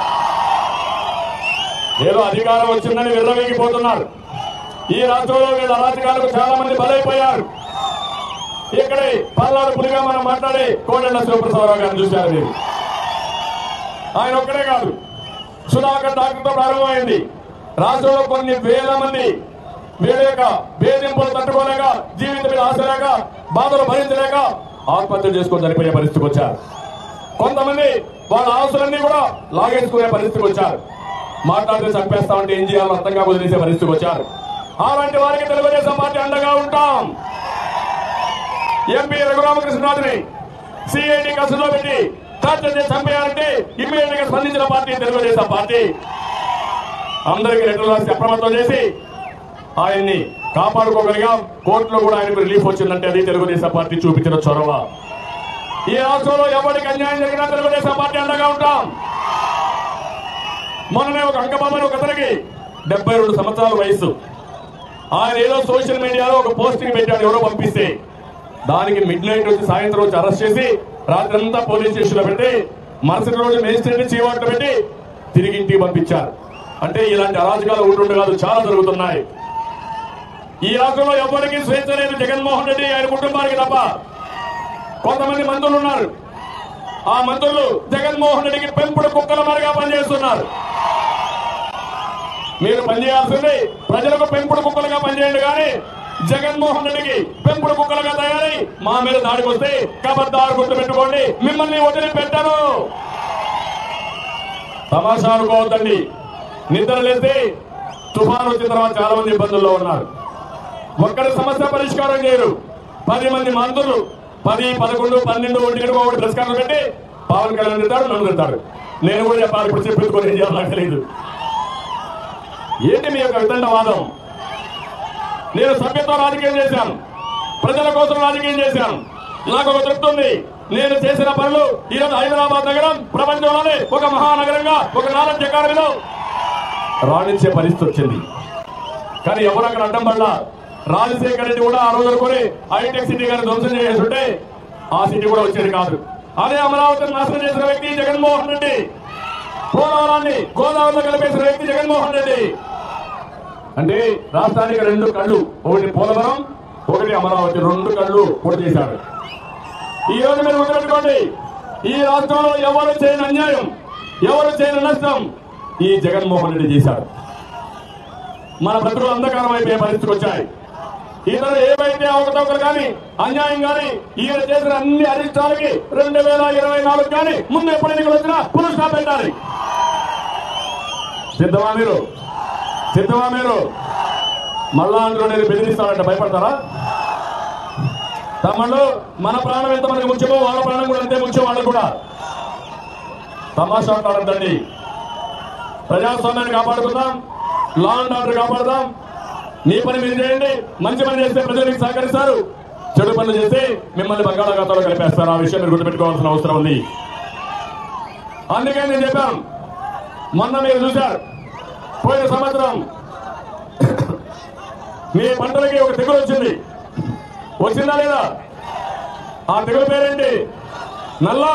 ఏదో అధికారం వచ్చిందని విర్రవీగిపోతున్నారు ఈ రాష్ట్రంలో వీళ్ళ అరాచకాలకు చాలా మంది బలైపోయారు ఇక్కడే పల్నాడు పులిగా మనం మాట్లాడే కోడెళ్ల శివప్రసాదరావు గారిని చూశారు మీరు ఆయన ఒక్కడే కాదు సుధాకర్ డాక్టర్తో ప్రారంభమైంది రాష్ట్రంలో కొన్ని వేల మంది వీళ్ళ యొక్క వేధింపులు తట్టుకోలేక జీవితం మీద ఆశ లేక బాధలు భరించలేక ఆత్మహత్య చేసుకొని చనిపోయే పరిస్థితికి వచ్చారు కొంతమంది వాళ్ళ ఆస్తులన్నీ కూడా లాగేసుకునే పరిస్థితికి వచ్చారు మాట్లాడితే చంపేస్తామంటే ఏం చేయాలో అర్థంగా వదిలేసే పరిస్థితికి వచ్చారు అలాంటి వారికి తెలుగుదేశం పార్టీ అండగా ఉంటాం ఎంపీ రఘురామకృష్ణరాజుని సిఐడి కస్టడీలో పెట్టి టార్చర్ చేసి చంపేయాలంటే ఇమ్మీడియట్ గా స్పందించిన పార్టీ తెలుగుదేశం పార్టీ అందరికీ లెటర్ రాసి అప్రమత్తం చేసి ఆయన్ని కాపాడుకోగలిగాం కోర్టులో కూడా ఆయనకు రిలీఫ్ వచ్చిందంటే అది తెలుగుదేశం పార్టీ చూపించిన చొరవ ఈ రాష్ట్రంలో ఎవరికి అన్యాయం జరిగినా తెలుగుదేశం పార్టీ అండగా ఉంటాం మొన్ననే ఒక అంకబాబని ఒక అతనికి డెబ్బై రెండు సంవత్సరాల వయసు ఆయన ఏదో సోషల్ మీడియాలో ఒక పోస్టింగ్ పెట్టాడు ఎవరో పంపిస్తే దానికి మిడ్ నైట్ వచ్చి సాయంత్రం వచ్చి అరెస్ట్ చేసి రాత్రంతా పోలీస్ స్టేషన్ లో పెట్టి మరుసటి రోజు మేజిస్ట్రేట్ చీవాట్లు పెట్టి తిరిగి ఇంటికి పంపించారు అంటే ఇలాంటి అరాజకాలు ఉంటుండే కాదు చాలా జరుగుతున్నాయి ఈ రాష్ట్రంలో ఎవరికి స్వేచ్ఛ లేదు జగన్మోహన్ రెడ్డి ఆయన కుటుంబానికి తప్ప కొంతమంది మంత్రులు ఉన్నారు ఆ మంత్రులు జగన్మోహన్ రెడ్డికి పెంపుడు కుక్కల మారిగా పనిచేస్తున్నారు మీరు పనిచేయాల్సింది ప్రజలకు పెంపుడు కుక్కలుగా పనిచేయండి కానీ జగన్మోహన్ రెడ్డికి పెంపుడు కుక్కలుగా తయారై మా మీద దాడికి వస్తే కబద్దారు గుర్తు పెట్టుకోండి మిమ్మల్ని వదిలిపెట్టను తమాషా అనుకోవద్దండి నిద్ర లేస్తే తుఫాను వచ్చిన తర్వాత చాలా మంది ఇబ్బందుల్లో ఉన్నారు ఒక్కరి సమస్య పరిష్కారం చేయరు పది మంది మంత్రులు పది పదకొండు పన్నెండు ఒంటి గంటకు ఒకటి పురస్కారం పెట్టి పవన్ కళ్యాణ్ తింటాడు నన్ను తింటాడు నేను కూడా చెప్పాలి ఇప్పుడు చెప్పుకొని ఏం చేయాలో నాకు తెలియదు ఏంటి మీ యొక్క వితండవాదం నేను సభ్యత్వ రాజకీయం చేశాను ప్రజల కోసం రాజకీయం చేశాను నాకు ఒక తృప్తి ఉంది నేను చేసిన పనులు ఈరోజు హైదరాబాద్ నగరం ప్రపంచంలోనే ఒక మహానగరంగా ఒక నాలెడ్జ్ అకాడమీలో రాణించే పరిస్థితి వచ్చింది కానీ ఎవరు అక్కడ అడ్డం పడలా రాజశేఖర రెడ్డి కూడా ఆ రోజు అనుకుని హైటెక్ సిటీ గారిని ధ్వంసం చేస్తుంటే ఆ సిటీ కూడా వచ్చేది కాదు అదే అమరావతిని నాశనం చేసిన వ్యక్తి జగన్మోహన్ రెడ్డి పోలవరాన్ని గోదావరిలో కలిపేసిన వ్యక్తి జగన్మోహన్ రెడ్డి అంటే రాష్ట్రానికి రెండు కళ్ళు ఒకటి పోలవరం ఒకటి అమరావతి రెండు కళ్ళు కూడా చేశారు ఈ రోజు మీరు గుర్తుపెట్టుకోండి ఈ రాష్ట్రంలో ఎవరు చేయని అన్యాయం ఎవరు చేయని నష్టం ఈ జగన్మోహన్ రెడ్డి చేశారు మన బ్రతుకులు అంధకారం అయిపోయే పరిస్థితికి వచ్చాయి ఇతరులు ఏవైతే అవకతవకలు కానీ అన్యాయం కానీ ఈయన చేసిన అన్ని అరిష్టాలకి రెండు వేల ఇరవై నాలుగు కానీ ముందు ఎప్పుడు ఎన్నికలు వచ్చినా పునః పెట్టాలి సిద్ధమా మీరు సిద్ధమా మీరు మళ్ళా అందులో నేను బెదిరిస్తానంటే భయపడతారా తమ్ముళ్ళు మన ప్రాణం ఎంత మనకి ముఖ్యమో వాళ్ళ ప్రాణం కూడా అంతే ముఖ్యం వాళ్ళకు కూడా తమాషా కాదండి ప్రజాస్వామ్యాన్ని కాపాడుకుందాం లా అండ్ ఆర్డర్ కాపాడుదాం మీ పని మీరు చేయండి మంచి పని చేస్తే ప్రజలకు సహకరిస్తారు చెడు పనులు చేస్తే మిమ్మల్ని బంగాళాఖాతంలో కలిపేస్తారు ఆ విషయం మీరు గుర్తుపెట్టుకోవాల్సిన అవసరం ఉంది అందుకే నేను చెప్పాను మొన్న మీరు చూశారు పోయిన సంవత్సరం మీ పంటలకి ఒక తెగులు వచ్చింది వచ్చిందా లేదా ఆ తెగులు పేరేంటి నల్ల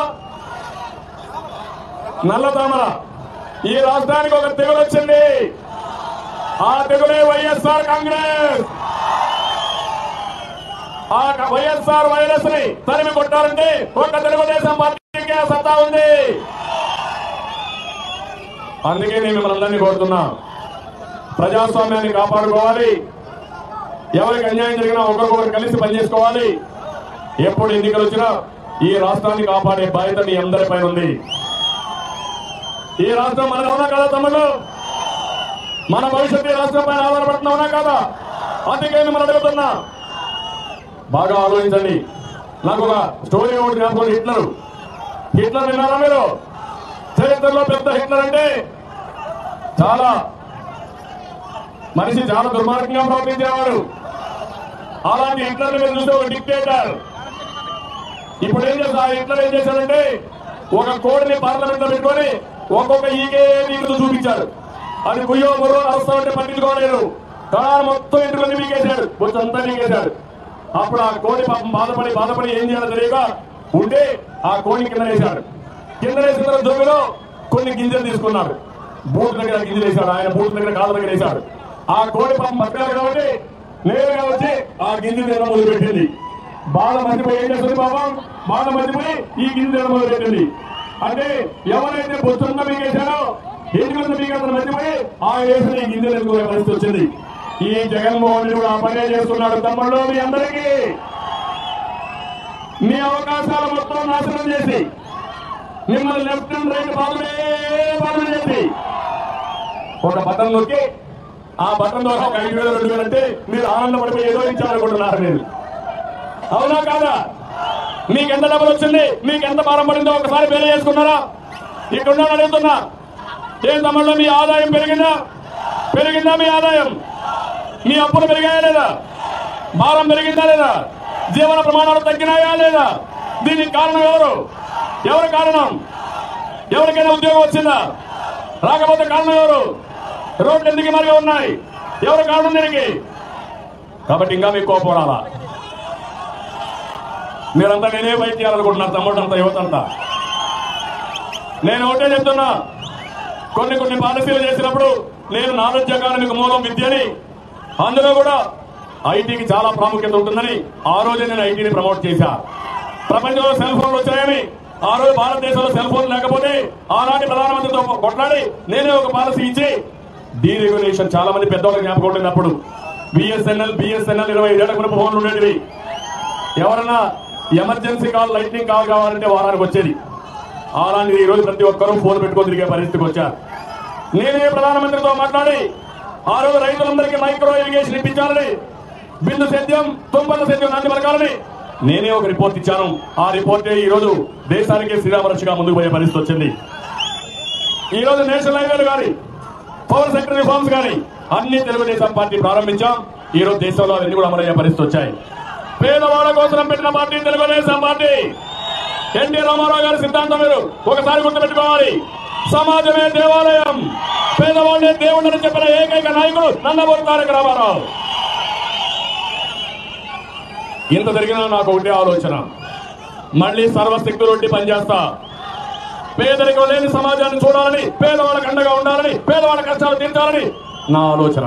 నల్ల తామర ఈ రాష్ట్రానికి ఒక తెగులు వచ్చింది ఆ తెగులే వైఎస్ఆర్ కాంగ్రెస్ ఆ వైఎస్ఆర్ వైరస్ ని తరిమి కొట్టారంటే ఒక తెలుగుదేశం పార్టీకి ఆ సత్తా ఉంది అందుకే నేను మిమ్మల్ని అందరినీ కోరుతున్నా ప్రజాస్వామ్యాన్ని కాపాడుకోవాలి ఎవరికి అన్యాయం జరిగినా ఒకరికొకరు కలిసి పనిచేసుకోవాలి ఎప్పుడు ఎన్నికలు వచ్చినా ఈ రాష్ట్రాన్ని కాపాడే బాధ్యత మీ అందరిపైన ఉంది ఈ రాష్ట్రం మన అవునా కదా తమ్ముళ్ళు మన భవిష్యత్తు ఈ రాష్ట్రం పైన ఆధారపడుతున్నావునా కదా అందుకే మిమ్మల్ని అడుగుతున్నా బాగా ఆలోచించండి నాకు ఒక స్టోరీ ఒకటి జ్ఞాపకం హిట్లర్ హిట్లర్ విన్నారా మీరు చరిత్రలో పెద్ద హిట్లర్ అంటే చాలా మనిషి చాలా దుర్మార్గంగా ప్రవర్తించేవాడు అలాంటి హిట్లర్ మీరు చూస్తే ఒక డిక్టేటర్ ఇప్పుడు ఏం చేస్తా హిట్లర్ ఏం చేశాడంటే ఒక కోడిని పార్లమెంట్ లో పెట్టుకొని ఒక్కొక్క ఈగే నీకు చూపించాడు అది కుయ్యో బుర్రో అరుస్తా ఉంటే పట్టించుకోలేదు తరాలు మొత్తం ఇంటికొని మీకేశాడు బొచ్చంతా మీకేశాడు అప్పుడు ఆ కోడి పాపం బాధపడి బాధపడి ఏం చేయాలో తెలియక ఉంటే ఆ కోడిని కింద వేశాడు కింద వేసిన తర్వాత దుమ్మిలో కొన్ని గింజలు తీసుకున్నాడు బూట్ దగ్గర గింజలు వేశాడు ఆయన బూట్ దగ్గర కాళ్ళ దగ్గర వేశాడు ఆ కోడి పాపం బతకాలి కాబట్టి నేరుగా వచ్చి ఆ గింజలు తినడం మొదలు పెట్టింది బాధ మర్చిపోయి ఏం చేస్తుంది పాపం బాధ మర్చిపోయి ఈ గింజలు తినడం మొదలు పెట్టింది అంటే ఎవరైతే బొత్తున్న మీకేశాడో ఎన్నికల మీకు అతను మర్చిపోయి ఆ వేసిన ఈ గింజలు ఎదుర్కొనే పరిస్థితి వచ్చింది ఈ జగన్మోహన్ రెడ్డి కూడా ఆ పనే చేస్తున్నాడు తమ్ముళ్ళు మీ అందరికీ మీ అవకాశాలు మొత్తం నాశనం చేసి మిమ్మల్ని లెఫ్ట్ అండ్ రైట్ బాధలే బాధలు చేసి ఒక బటన్ నొక్కి ఆ బటన్ ద్వారా ఒక ఐదు వేలు రెండు వేలు అంటే మీరు ఆనందపడిపోయి ఏదో ఇచ్చారనుకుంటున్నారు మీరు అవునా కాదా మీకు ఎంత డబ్బులు వచ్చింది మీకు ఎంత భారం పడిందో ఒకసారి పేరు చేసుకున్నారా ఇక్కడ ఉన్న అడుగుతున్నా ఏం తమ్ముళ్ళు మీ ఆదాయం పెరిగిందా పెరిగిందా మీ ఆదాయం మీ అప్పులు పెరిగాయా లేదా భారం పెరిగిందా లేదా జీవన ప్రమాణాలు తగ్గినాయా లేదా దీనికి కారణం ఎవరు ఎవరు కారణం ఎవరికైనా ఉద్యోగం వచ్చిందా రాకపోతే కారణం ఎవరు రోడ్లు ఎందుకు మరిగా ఉన్నాయి ఎవరు కారణం దీనికి కాబట్టి ఇంకా మీకు కోపం రాలా మీరంతా నేనే బయట చేయాలనుకుంటున్నారు తమ్ముడు అంతా యువత అంతా నేను ఒకటే చెప్తున్నా కొన్ని కొన్ని పాలసీలు చేసినప్పుడు నేను నాలెడ్జ్ ఎకానమీకి మూలం విద్యని అందులో కూడా ఐటీకి చాలా ప్రాముఖ్యత ఉంటుందని ఆ రోజే నేను ఐటీని ప్రమోట్ చేశా ప్రపంచంలో సెల్ ఫోన్లు వచ్చాయని ఆ రోజు భారతదేశంలో సెల్ ఫోన్ లేకపోతే ఆనాటి ప్రధానమంత్రితో కొట్లాడి నేనే ఒక పాలసీ ఇచ్చి డీరెగ్యులేషన్ చాలా మంది పెద్దవాళ్ళు జ్ఞాపకం ఉంటుంది అప్పుడు బిఎస్ఎన్ఎల్ బిఎస్ఎన్ఎల్ ఇరవై ఏళ్ళ మునుపు ఫోన్లు ఉండేవి ఎవరన్నా ఎమర్జెన్సీ కాల్ లైట్నింగ్ కాల్ కావాలంటే వారానికి వచ్చేది అలాంటిది ఈ రోజు ప్రతి ఒక్కరూ ఫోన్ పెట్టుకొని తిరిగే పరిస్థితికి వచ్చారు నేనే ప్రధానమంత్రితో మాట్లాడి ఆ రోజు రైతులందరికీ మైక్రో ఇరిగేషన్ ఇప్పించాలని బిందు సేద్యం తుంపల సేద్యం నాటి పలకాలని నేనే ఒక రిపోర్ట్ ఇచ్చాను ఆ రిపోర్టే ఈ రోజు దేశానికి శ్రీరామరక్షగా ముందుకు పోయే పరిస్థితి వచ్చింది ఈ రోజు నేషనల్ హైవేలు కానీ పవర్ సెక్టర్ రిఫార్మ్స్ కానీ అన్ని తెలుగుదేశం పార్టీ ప్రారంభించాం ఈ రోజు దేశంలో అవన్నీ కూడా అమలయ్యే పరిస్థితి వచ్చాయి పేదవాళ్ళ కోసం పెట్టిన party Telugu Desam party NT Ramarao గారి సిద్ధాంతం మీరు ఒకసారి గుర్తుపెట్టుకోవాలి సమాజమే దేవాలయం పేదవాళ్ళే దేవుడని చెప్పిన ఏకైక నాయకుడు నందమూరి తారక రామారావు ఇంత జరిగినా నాకు ఒకటే ఆలోచన మళ్ళీ సర్వశక్తులుండి పనిచేస్తా పేదరికం లేని సమాజాన్ని చూడాలని పేదవాళ్ళకి అండగా ఉండాలని పేదవాళ్ళ కష్టాలు తీర్చాలని నా ఆలోచన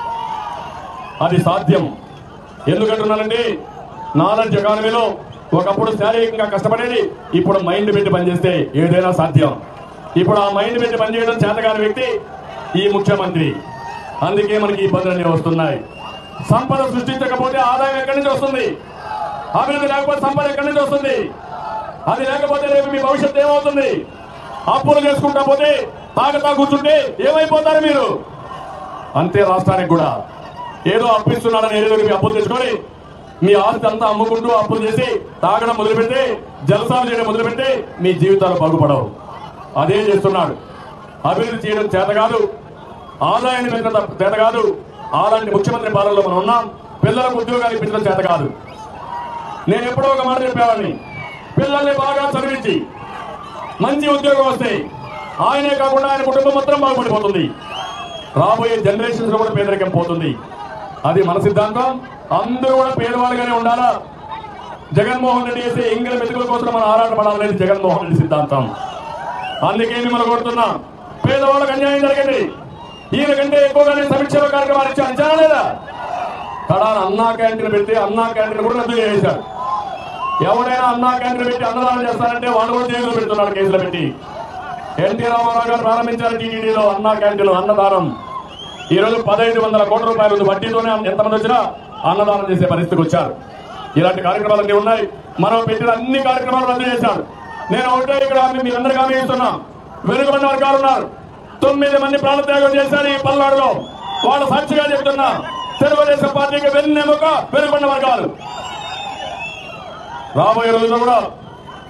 అది సాధ్యం ఎందుకంటున్నానంటే నాలెడ్జ్ ఎకానమీలో ఒకప్పుడు శారీరకంగా కష్టపడేది ఇప్పుడు మైండ్ పెట్టి పనిచేస్తే ఏదైనా సాధ్యం ఇప్పుడు ఆ మైండ్ పెట్టి పనిచేయడం చేతగాని వ్యక్తి ఈ ముఖ్యమంత్రి అందుకే మనకి ఈ ఇబ్బందులన్నీ వస్తున్నాయి సంపద సృష్టించకపోతే ఆదాయం ఎక్కడి నుంచి వస్తుంది అభివృద్ధి లేకపోతే సంపద ఎక్కడి నుంచి వస్తుంది అది లేకపోతే రేపు మీ భవిష్యత్తు ఏమవుతుంది అప్పులు చేసుకుంటా పోతే తాగతా కూర్చుంటే ఏమైపోతారు మీరు అంతే రాష్ట్రానికి కూడా ఏదో అప్పిస్తున్నాడని ఏదో మీ అప్పులు తెచ్చుకొని మీ ఆస్తి అంతా అమ్ముకుంటూ అప్పులు చేసి తాగడం మొదలుపెడితే జలసాలు చేయడం మొదలుపెడితే మీ జీవితాలు బాగుపడవు అదే చేస్తున్నాడు అభివృద్ధి చేయడం చేత కాదు ఆదాయాన్ని పెంచడం చేత కాదు అలాంటి ముఖ్యమంత్రి పాలనలో మనం ఉన్నాం పిల్లలకు ఉద్యోగాలు ఇప్పించడం చేత కాదు నేను ఎప్పుడో ఒక మాట చెప్పేవాడిని పిల్లల్ని బాగా చదివించి మంచి ఉద్యోగం వస్తే ఆయనే కాకుండా ఆయన కుటుంబం మొత్తం బాగుపడిపోతుంది రాబోయే జనరేషన్స్ లో కూడా పేదరికం పోతుంది అది మన సిద్ధాంతం అందరూ కూడా పేదవాళ్ళుగానే ఉండాలా జగన్మోహన్ రెడ్డి చేసే ఎంగిల మెతుకుల కోసం మనం ఆరాటపడాలనేది జగన్మోహన్ రెడ్డి సిద్ధాంతం అందుకే మిమ్మల్ని కోరుతున్నా పేదవాళ్ళకు అన్యాయం జరిగింది ఈయన కంటే ఎక్కువగా నేను సమీక్షలో కార్యక్రమాలు ఇచ్చాను ఇచ్చానా లేదా కడాన అన్నా క్యాంటీన్ పెడితే అన్నా క్యాంటీన్ కూడా రద్దు చేశారు ఎవరైనా అన్నా క్యాంటీన్ పెట్టి అన్నదానం చేస్తారంటే వాళ్ళు కూడా జైలు పెడుతున్నారు కేసులు పెట్టి ఎన్టీ రామారావు గారు ప్రారంభించారు టీటీడీలో అన్నా క్యాంటీన్ అన్నదానం ఈ రోజు పదహైదు వందల కోట్ల రూపాయలు ఉంది. వడ్డీతోనే ఎంతమంది వచ్చినా అన్నదానం చేసే పరిస్థితికి వచ్చారు ఇలాంటి కార్యక్రమాలన్నీ ఉన్నాయి మనం పెట్టిన అన్ని కార్యక్రమాలు రద్దు చేశారు నేను ఒకటే ఇక్కడ మీ- మీరందరికీ హామీ ఇస్తున్నా వెనుకబడిన వర్గాలు ఉన్నారు తొమ్మిది మంది ప్రాణత్యాగం చేశారు ఈ పల్నాడులో వాళ్ళ సాక్షిగా చెప్తున్నా తెలుగుదేశం పార్టీకి వెన్నెముక వెనుకబడిన వర్గాలు రాబోయే రోజుల్లో కూడా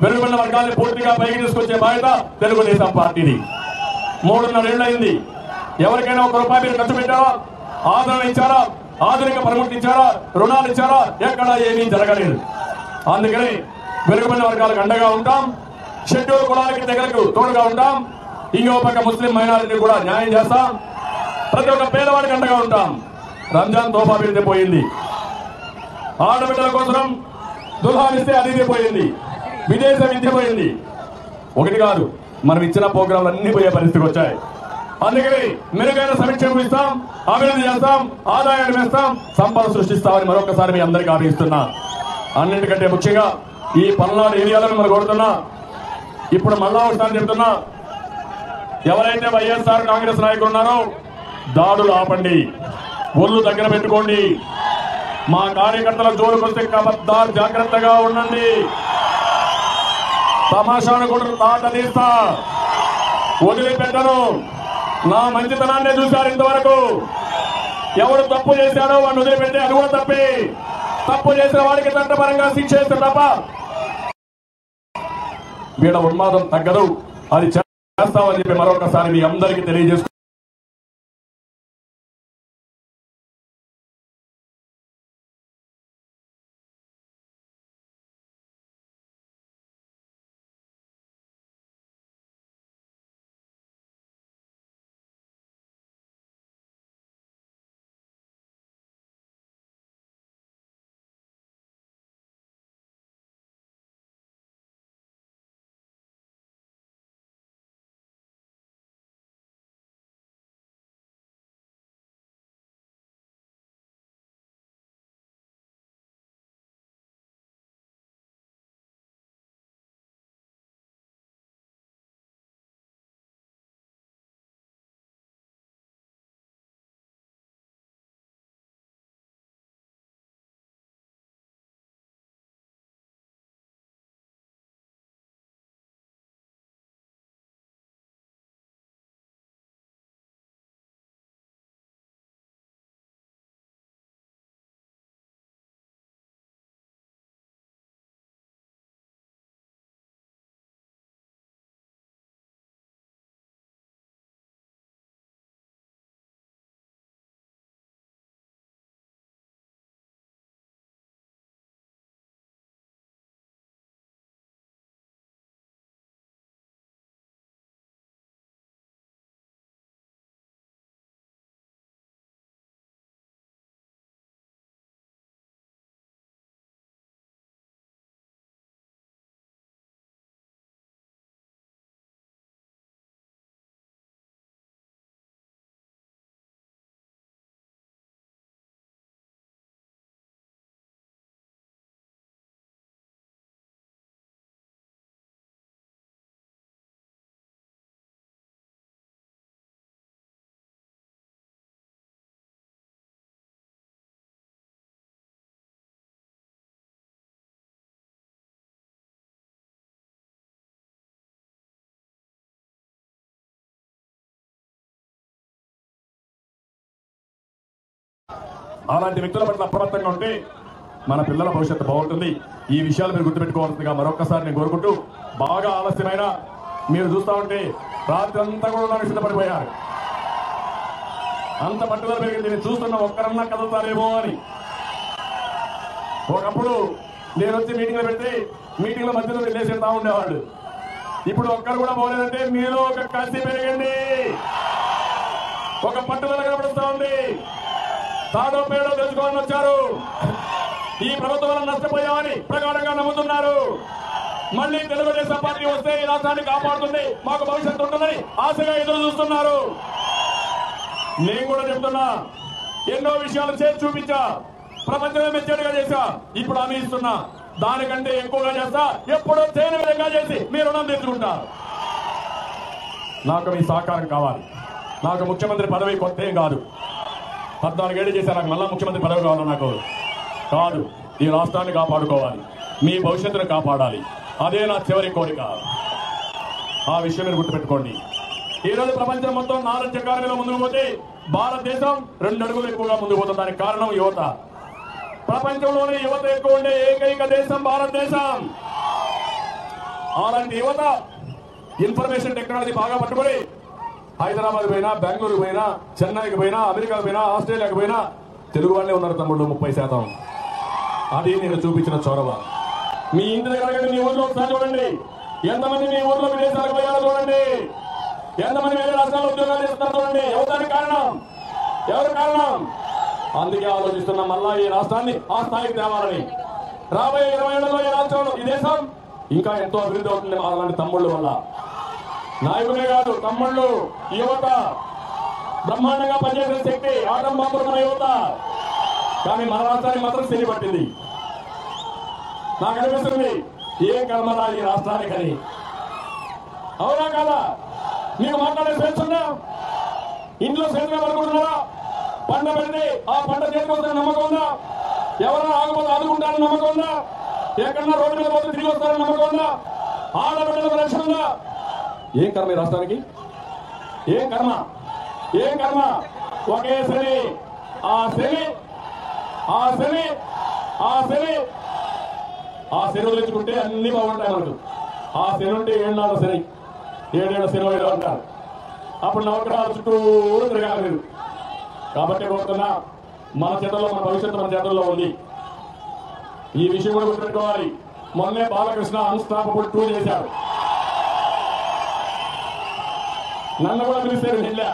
వెనుకబడిన వర్గాన్ని పూర్తిగా పైకి తీసుకొచ్చే బాధ్యత తెలుగుదేశం పార్టీది మూడున్నర ఏళ్ళు అయింది ఎవరికైనా ఒక రూపాయి మీరు ఖర్చు పెట్టారా ఆదరణ ఇచ్చారా ఆధునిక పనిముట్లు ఇచ్చారా రుణాలు ఇచ్చారా ఎక్కడా ఏమీ జరగలేదు అందుకని వెనుకబడిన వర్గాలకు అండగా ఉంటాం షెడ్యూల్ కులాలకి తెగలకు తోడుగా ఉంటాం ఇంకో పక్క ముస్లిం మైనారిటీ కూడా న్యాయం చేస్తాం ప్రతి ఒక్క పేదవాడికి అండగా ఉంటాం రంజాన్ తోఫా పెడితే పోయింది ఆడబిడ్డల కోసం దుల్హానిస్తే అది ఇది పోయింది విదేశ విద్య పోయింది ఒకటి కాదు మనం ఇచ్చిన ప్రోగ్రాంలు అన్ని పోయే పరిస్థితికి వచ్చాయి అందుకని మెరుగైన సమీక్షలు ఇస్తాం అభివృద్ధి చేస్తాం ఆదాయాన్ని వేస్తాం సంపద సృష్టిస్తామని మరొకసారి మీ అందరికీ ఆపిస్తున్నా అన్నిటికంటే ముఖ్యంగా ఈ పల్నాడు ఏరియాలను మనం కోరుతున్నా ఇప్పుడు మళ్ళా ఒకసారి చెప్తున్నా ఎవరైతే వైఎస్ఆర్ కాంగ్రెస్ నాయకులు ఉన్నారో దాడులు ఆపండి ఒళ్ళు దగ్గర పెట్టుకోండి మా కార్యకర్తల జోలుకొస్తే కబద్దార్ జాగ్రత్తగా ఉండండి తమాషాను కూడా తాట తీస్తా వదిలిపెట్టను నా మంచితనాన్ని చూశారు ఇంతవరకు ఎవడు తప్పు చేశాడో వాడిని వదిలిపెట్టి అది కూడా తప్పి తప్పు చేసిన వాడికి చట్టపరంగా శిక్ష వేస్తే తప్ప వీళ్ళ ఉన్మాదం తగ్గదు అది చేస్తామని చెప్పి మరొకసారి మీ అందరికీ తెలియజేసుకు అలాంటి వ్యక్తుల పట్ల అప్రమత్తంగా ఉంటే మన పిల్లల భవిష్యత్తు బాగుంటుంది ఈ విషయాలు మీరు గుర్తుపెట్టుకోవాల్సిందిగా మరొకసారి నేను కోరుకుంటూ బాగా ఆలస్యమైన మీరు చూస్తా ఉంటే రాత్రి అంతా కూడా నాకు సిద్ధపడిపోయారు అంత పట్టుదల పెరిగింది నేను చూస్తున్న ఒక్కరన్నా కదులుతారేమో అని ఒకప్పుడు నేను వచ్చి మీటింగ్ లో పెడితే మీటింగ్ లో మధ్యలో వెళ్ళేసేస్తా ఉండేవాళ్ళు ఇప్పుడు ఒక్కరు కూడా పోలేదంటే మీలో ఒక కసి పెరిగింది ఒక పట్టుదల కనబడుతా ఉంది తాడో పేడో తెచ్చుకోవాలని వచ్చారు ఈ ప్రభుత్వం వల్ల నష్టపోయామని ప్రగాఢంగా నమ్ముతున్నారు మళ్ళీ తెలుగుదేశం పార్టీ వస్తే ఈ రాష్ట్రాన్ని కాపాడుతుంది మాకు భవిష్యత్తు ఉంటుందని ఆశగా ఎదురు చూస్తున్నారు నేను కూడా చెప్తున్నా ఎన్నో విషయాలు చేసి చూపించా ప్రపంచమే మెచ్చడిగా చేశా ఇప్పుడు హామీ ఇస్తున్నా దానికంటే ఎక్కువగా చేస్తా ఎప్పుడో చేయని విధంగా చేసి మీ రుణం తెచ్చుకుంటా నాకు మీ సహకారం కావాలి నాకు ముఖ్యమంత్రి పదవి కొత్త ఏం కాదు పద్నాలుగేళ్ళు చేశారు నాకు మళ్ళా ముఖ్యమంత్రి పదవి కావాలి నాకు కాదు ఈ రాష్ట్రాన్ని కాపాడుకోవాలి మీ భవిష్యత్తును కాపాడాలి అదే నా చివరి కోరిక ఆ విషయం మీరు గుర్తుపెట్టుకోండి ఈ రోజు ప్రపంచం మొత్తం నాలెడ్జ్ ఎకానమీలో ముందుకు పోతే భారతదేశం రెండు అడుగులు ఎక్కువగా ముందుకు పోతుంది దానికి కారణం యువత ప్రపంచంలోనే యువత ఎక్కువ ఉండే ఏకైక దేశం భారతదేశం అలాంటి యువత ఇన్ఫర్మేషన్ టెక్నాలజీ బాగా పట్టుకొని హైదరాబాద్ పోయినా బెంగళూరు పోయినా చెన్నైకి పోయినా అమెరికాకు పోయినా ఆస్ట్రేలియాకి పోయినా తెలుగు వాళ్ళే ఉన్నారు తమ్ముళ్ళు ముప్పై శాతం అది నేను చూపించిన చొరవ మీ ఇంటి దగ్గర కానీ మీ ఊర్లో ఒకసారి చూడండి ఎంతమంది మీ ఊర్లో విదేశాలకు పోయారో చూడండి ఎంతమంది వేరే రాష్ట్రాల్లో ఉద్యోగాలు చేస్తున్నారు చూడండి ఎవరు దానికి కారణం ఎవరు కారణం అందుకే ఆలోచిస్తున్న మళ్ళా ఈ రాష్ట్రాన్ని ఆ స్థాయికి తేవాలని రాబోయే ఇరవై ఏళ్లలో ఈ రాష్ట్రంలో ఈ దేశం ఇంకా ఎంతో అభివృద్ధి అవుతుంది అలాంటి తమ్ముళ్ళ వల్ల నాయకులే కాదు తమ్ముళ్ళు యువత బ్రహ్మాండంగా పనిచేసే శక్తి ఆటం బాంబులు మన యువత కానీ మన రాష్ట్రానికి మాత్రం శని పట్టింది నాకు అనిపిస్తుంది ఏ కర్మరా ఈ రాష్ట్రానికని అవునా కాదా మీకు మాట్లాడే స్వేచ్ఛ ఉందా ఇంట్లో స్వేచ్ఛగా పడుకుంటున్నారా పంట పెడితే ఆ పంట చేతికొస్తున్న నమ్మకం ఉందా ఎవరైనా ఆగపోతే ఆదుకుంటారని నమ్మకం ఉందా ఎక్కడన్నా రోడ్డు మీద పోతే తిరిగి వస్తారని నమ్మకం ఉందా ఆడబిడ్డలకు రక్షణ ఉందా ఏం కర్మ ఈ రాష్ట్రానికి ఏం కర్మ ఏం కర్మ ఒకే శని ఆ శని ఆ శని ఆ శని ఆ శని వదిలించుకుంటే అన్ని బాగుంటాయి మనకు ఆ శని ఉంటే ఏళ్ళ శని ఏడేళ్ల శని ఏడు అంటారు అప్పుడు నవగ్రహాల చుట్టూ తిరగాలి మీరు కాబట్టి కోరుతున్నా మన చేతుల్లో మన భవిష్యత్తు మన చేతుల్లో ఉంది ఈ విషయం కూడా గుర్తుపెట్టుకోవాలి మొన్నే బాలకృష్ణ అన్స్టాపబుల్ టూ చేశారు నన్ను కూడా పిలిచారు వెళ్ళా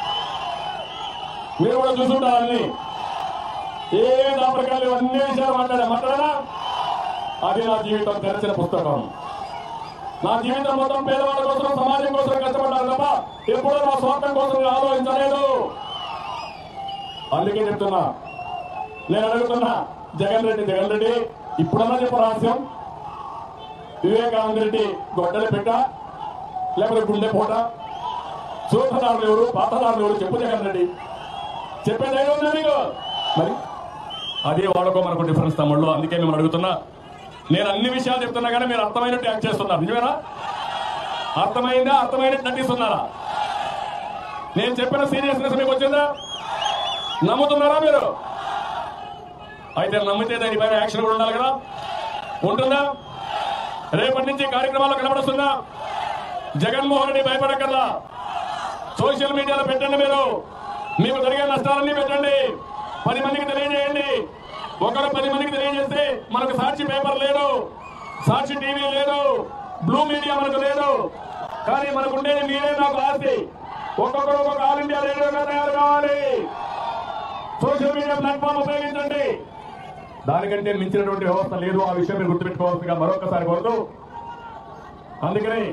మీరు కూడా చూసుంటారు అన్ని ఏ దాపరికాలు అన్ని విషయాలు మాట్లాడా మాట్లాడా అది నా జీవితం తెరిచిన పుస్తకం నా జీవితం మొత్తం పేదవాళ్ళ కోసం సమాజం కోసం కష్టపడ్డాను తప్ప ఎప్పుడూ నా స్వార్థం కోసం నేను ఆలోచించలేదు అందుకే చెప్తున్నా నేను అడుగుతున్నా జగన్ రెడ్డి జగన్ రెడ్డి ఇప్పుడన్నా చెప్ప రహస్యం వివేకానంద రెడ్డి గొడ్డలి పెట్ట లేకపోతే గుండె పూట సూత్రధారులు ఎవరు పాతదారులు ఎవరు చెప్పు జగన్ రెడ్డి చెప్పే ధైర్యం ఉందా మీకు మరి అదే వాడుకో మనకు డిఫరెన్స్ తమ్ముళ్ళు అందుకే మేము అడుగుతున్నా నేను అన్ని విషయాలు చెప్తున్నా కానీ మీరు అర్థమైనట్టు యాక్ట్ చేస్తున్నారు నిజమేనా అర్థమైందా అర్థమైనట్టు నటిస్తున్నారా నేను చెప్పిన సీరియస్నెస్ మీకు వచ్చిందా నమ్ముతున్నారా మీరు అయితే నమ్మితే దానిపైన యాక్షన్ కూడా ఉండాలి కదా ఉంటుందా రేపటి నుంచి కార్యక్రమాలు కనబడుతుందా జగన్మోహన్ రెడ్డి భయపడక్కర్లా సోషల్ మీడియాలో పెట్టండి మీరు మీకు జరిగే నష్టాలన్నీ పెట్టండి పది మందికి తెలియజేయండి ఒకరు పది మందికి తెలియజేస్తే మనకు సాక్షి పేపర్ లేదు సాక్షి టీవీ లేదు బ్లూ మీడియా మనకు లేదు కానీ మనకు ఉండేది మీరే నాకు ఆస్తి ఒక్కొక్కరు ఒక్కొక్క ఆల్ ఇండియా రేడియోగా తయారు కావాలి సోషల్ మీడియా ప్లాట్ఫామ్ ఉపయోగించండి దానికంటే మించినటువంటి వ్యవస్థ లేదు ఆ విషయం మీరు గుర్తుపెట్టుకోవాల్సిందిగా మరొకసారి కోరుతూ అందుకని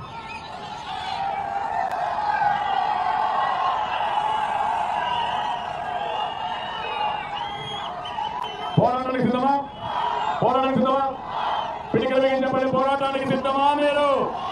పోరాటానికి సిద్ధమా పోరాటానికి సిద్ధమా పిడికలు వేగించబడి పోరాటానికి సిద్ధమా మీరు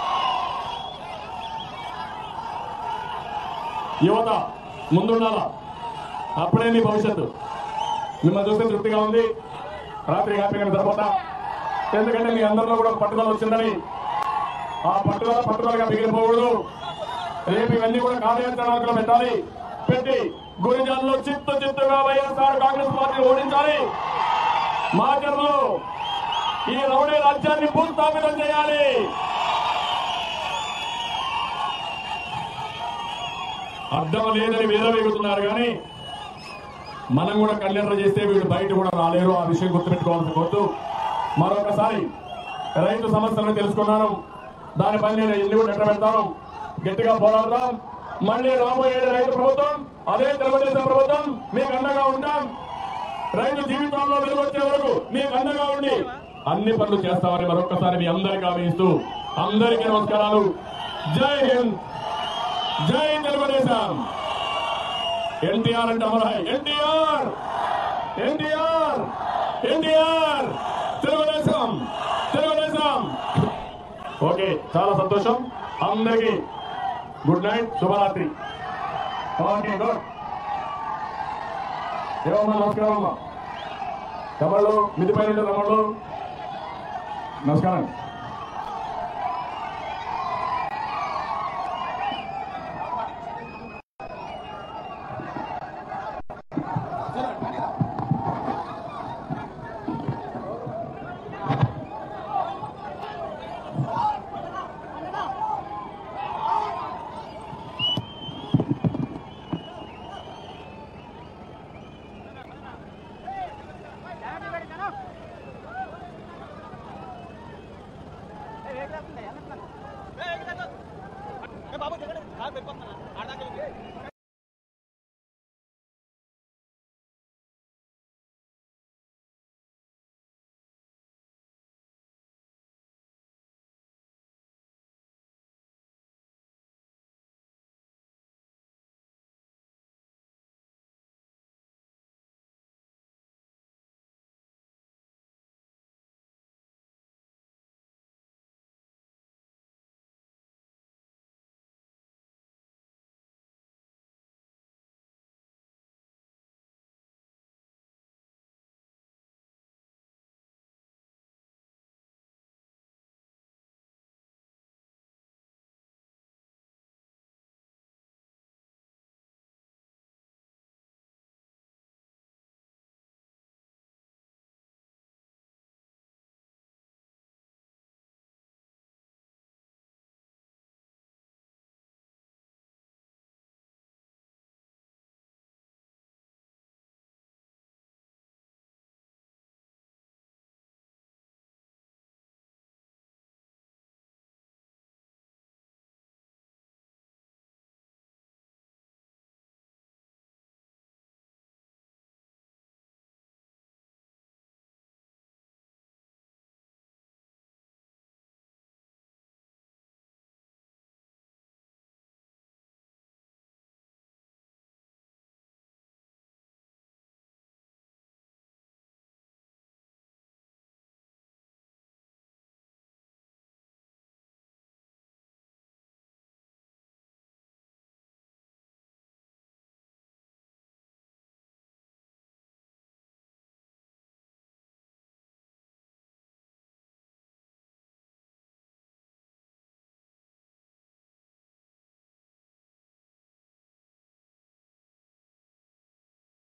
యువత ముందుండాలా అప్పుడే మీ భవిష్యత్తు మిమ్మల్ని చూస్తే తృప్తిగా ఉంది రాత్రి హ్యాపీగా నిద్రపోతా ఎందుకంటే మీ అందరిలో కూడా పట్టుదల వచ్చిందని ఆ పట్టుదల పట్టుదలగా మిగిలిపోకూడదు రేపు ఇవన్నీ కూడా కార్యాచరణలో పెట్టాలి పెట్టి గురిజాల్లో చిత్తు చిత్తుగా వైఎస్ఆర్ కాంగ్రెస్ పార్టీ ఓడించాలి మాచర్లో ఈ రౌడీ రాజ్యాన్ని భూస్థాపితం చేయాలి అర్థం లేదని వేదవేగుతున్నారు కానీ మనం కూడా కళ్యాణం చేస్తే వీళ్ళు బయట కూడా రాలేరు ఆ విషయం గుర్తుపెట్టుకోవాల్సి కోరుతూ మరొకసారి రైతు సమస్యలను తెలుసుకున్నాను దానిపై నేను ఎన్ని కూడా నెట్ట పెడతాను గట్టిగా పోరాడదాం మళ్ళీ రాబోయే రైతు ప్రభుత్వం అదే తెలుగుదేశం ప్రభుత్వం మీకు అండగా ఉంటాం రైతు జీవితాల్లో వెలుగొచ్చే వరకు మీకు అండగా ఉండి అన్ని పనులు చేస్తామని మరొకసారి మీ అందరికీ హామీ అందరికీ నమస్కారాలు జై హింద్ జై తెలుగుదేశం ఎన్టీఆర్ అంటే అమరాయ్ ఎన్టీఆర్ ఎన్టీఆర్ ఎన్టీఆర్ తెలుగుదేశం తెలుగుదేశం ఓకే చాలా సంతోషం అందరికీ గుడ్ నైట్ శుభరాత్రి ఓకే గుడ్ ఏమమ్మా నమస్కారం అమ్మా తమిళ్ళు మిది పైన ఉండే తమిళ్ళు నమస్కారం బాబు దిగండి కాదు వెళ్ళిపోతున్నా ఆడదాకా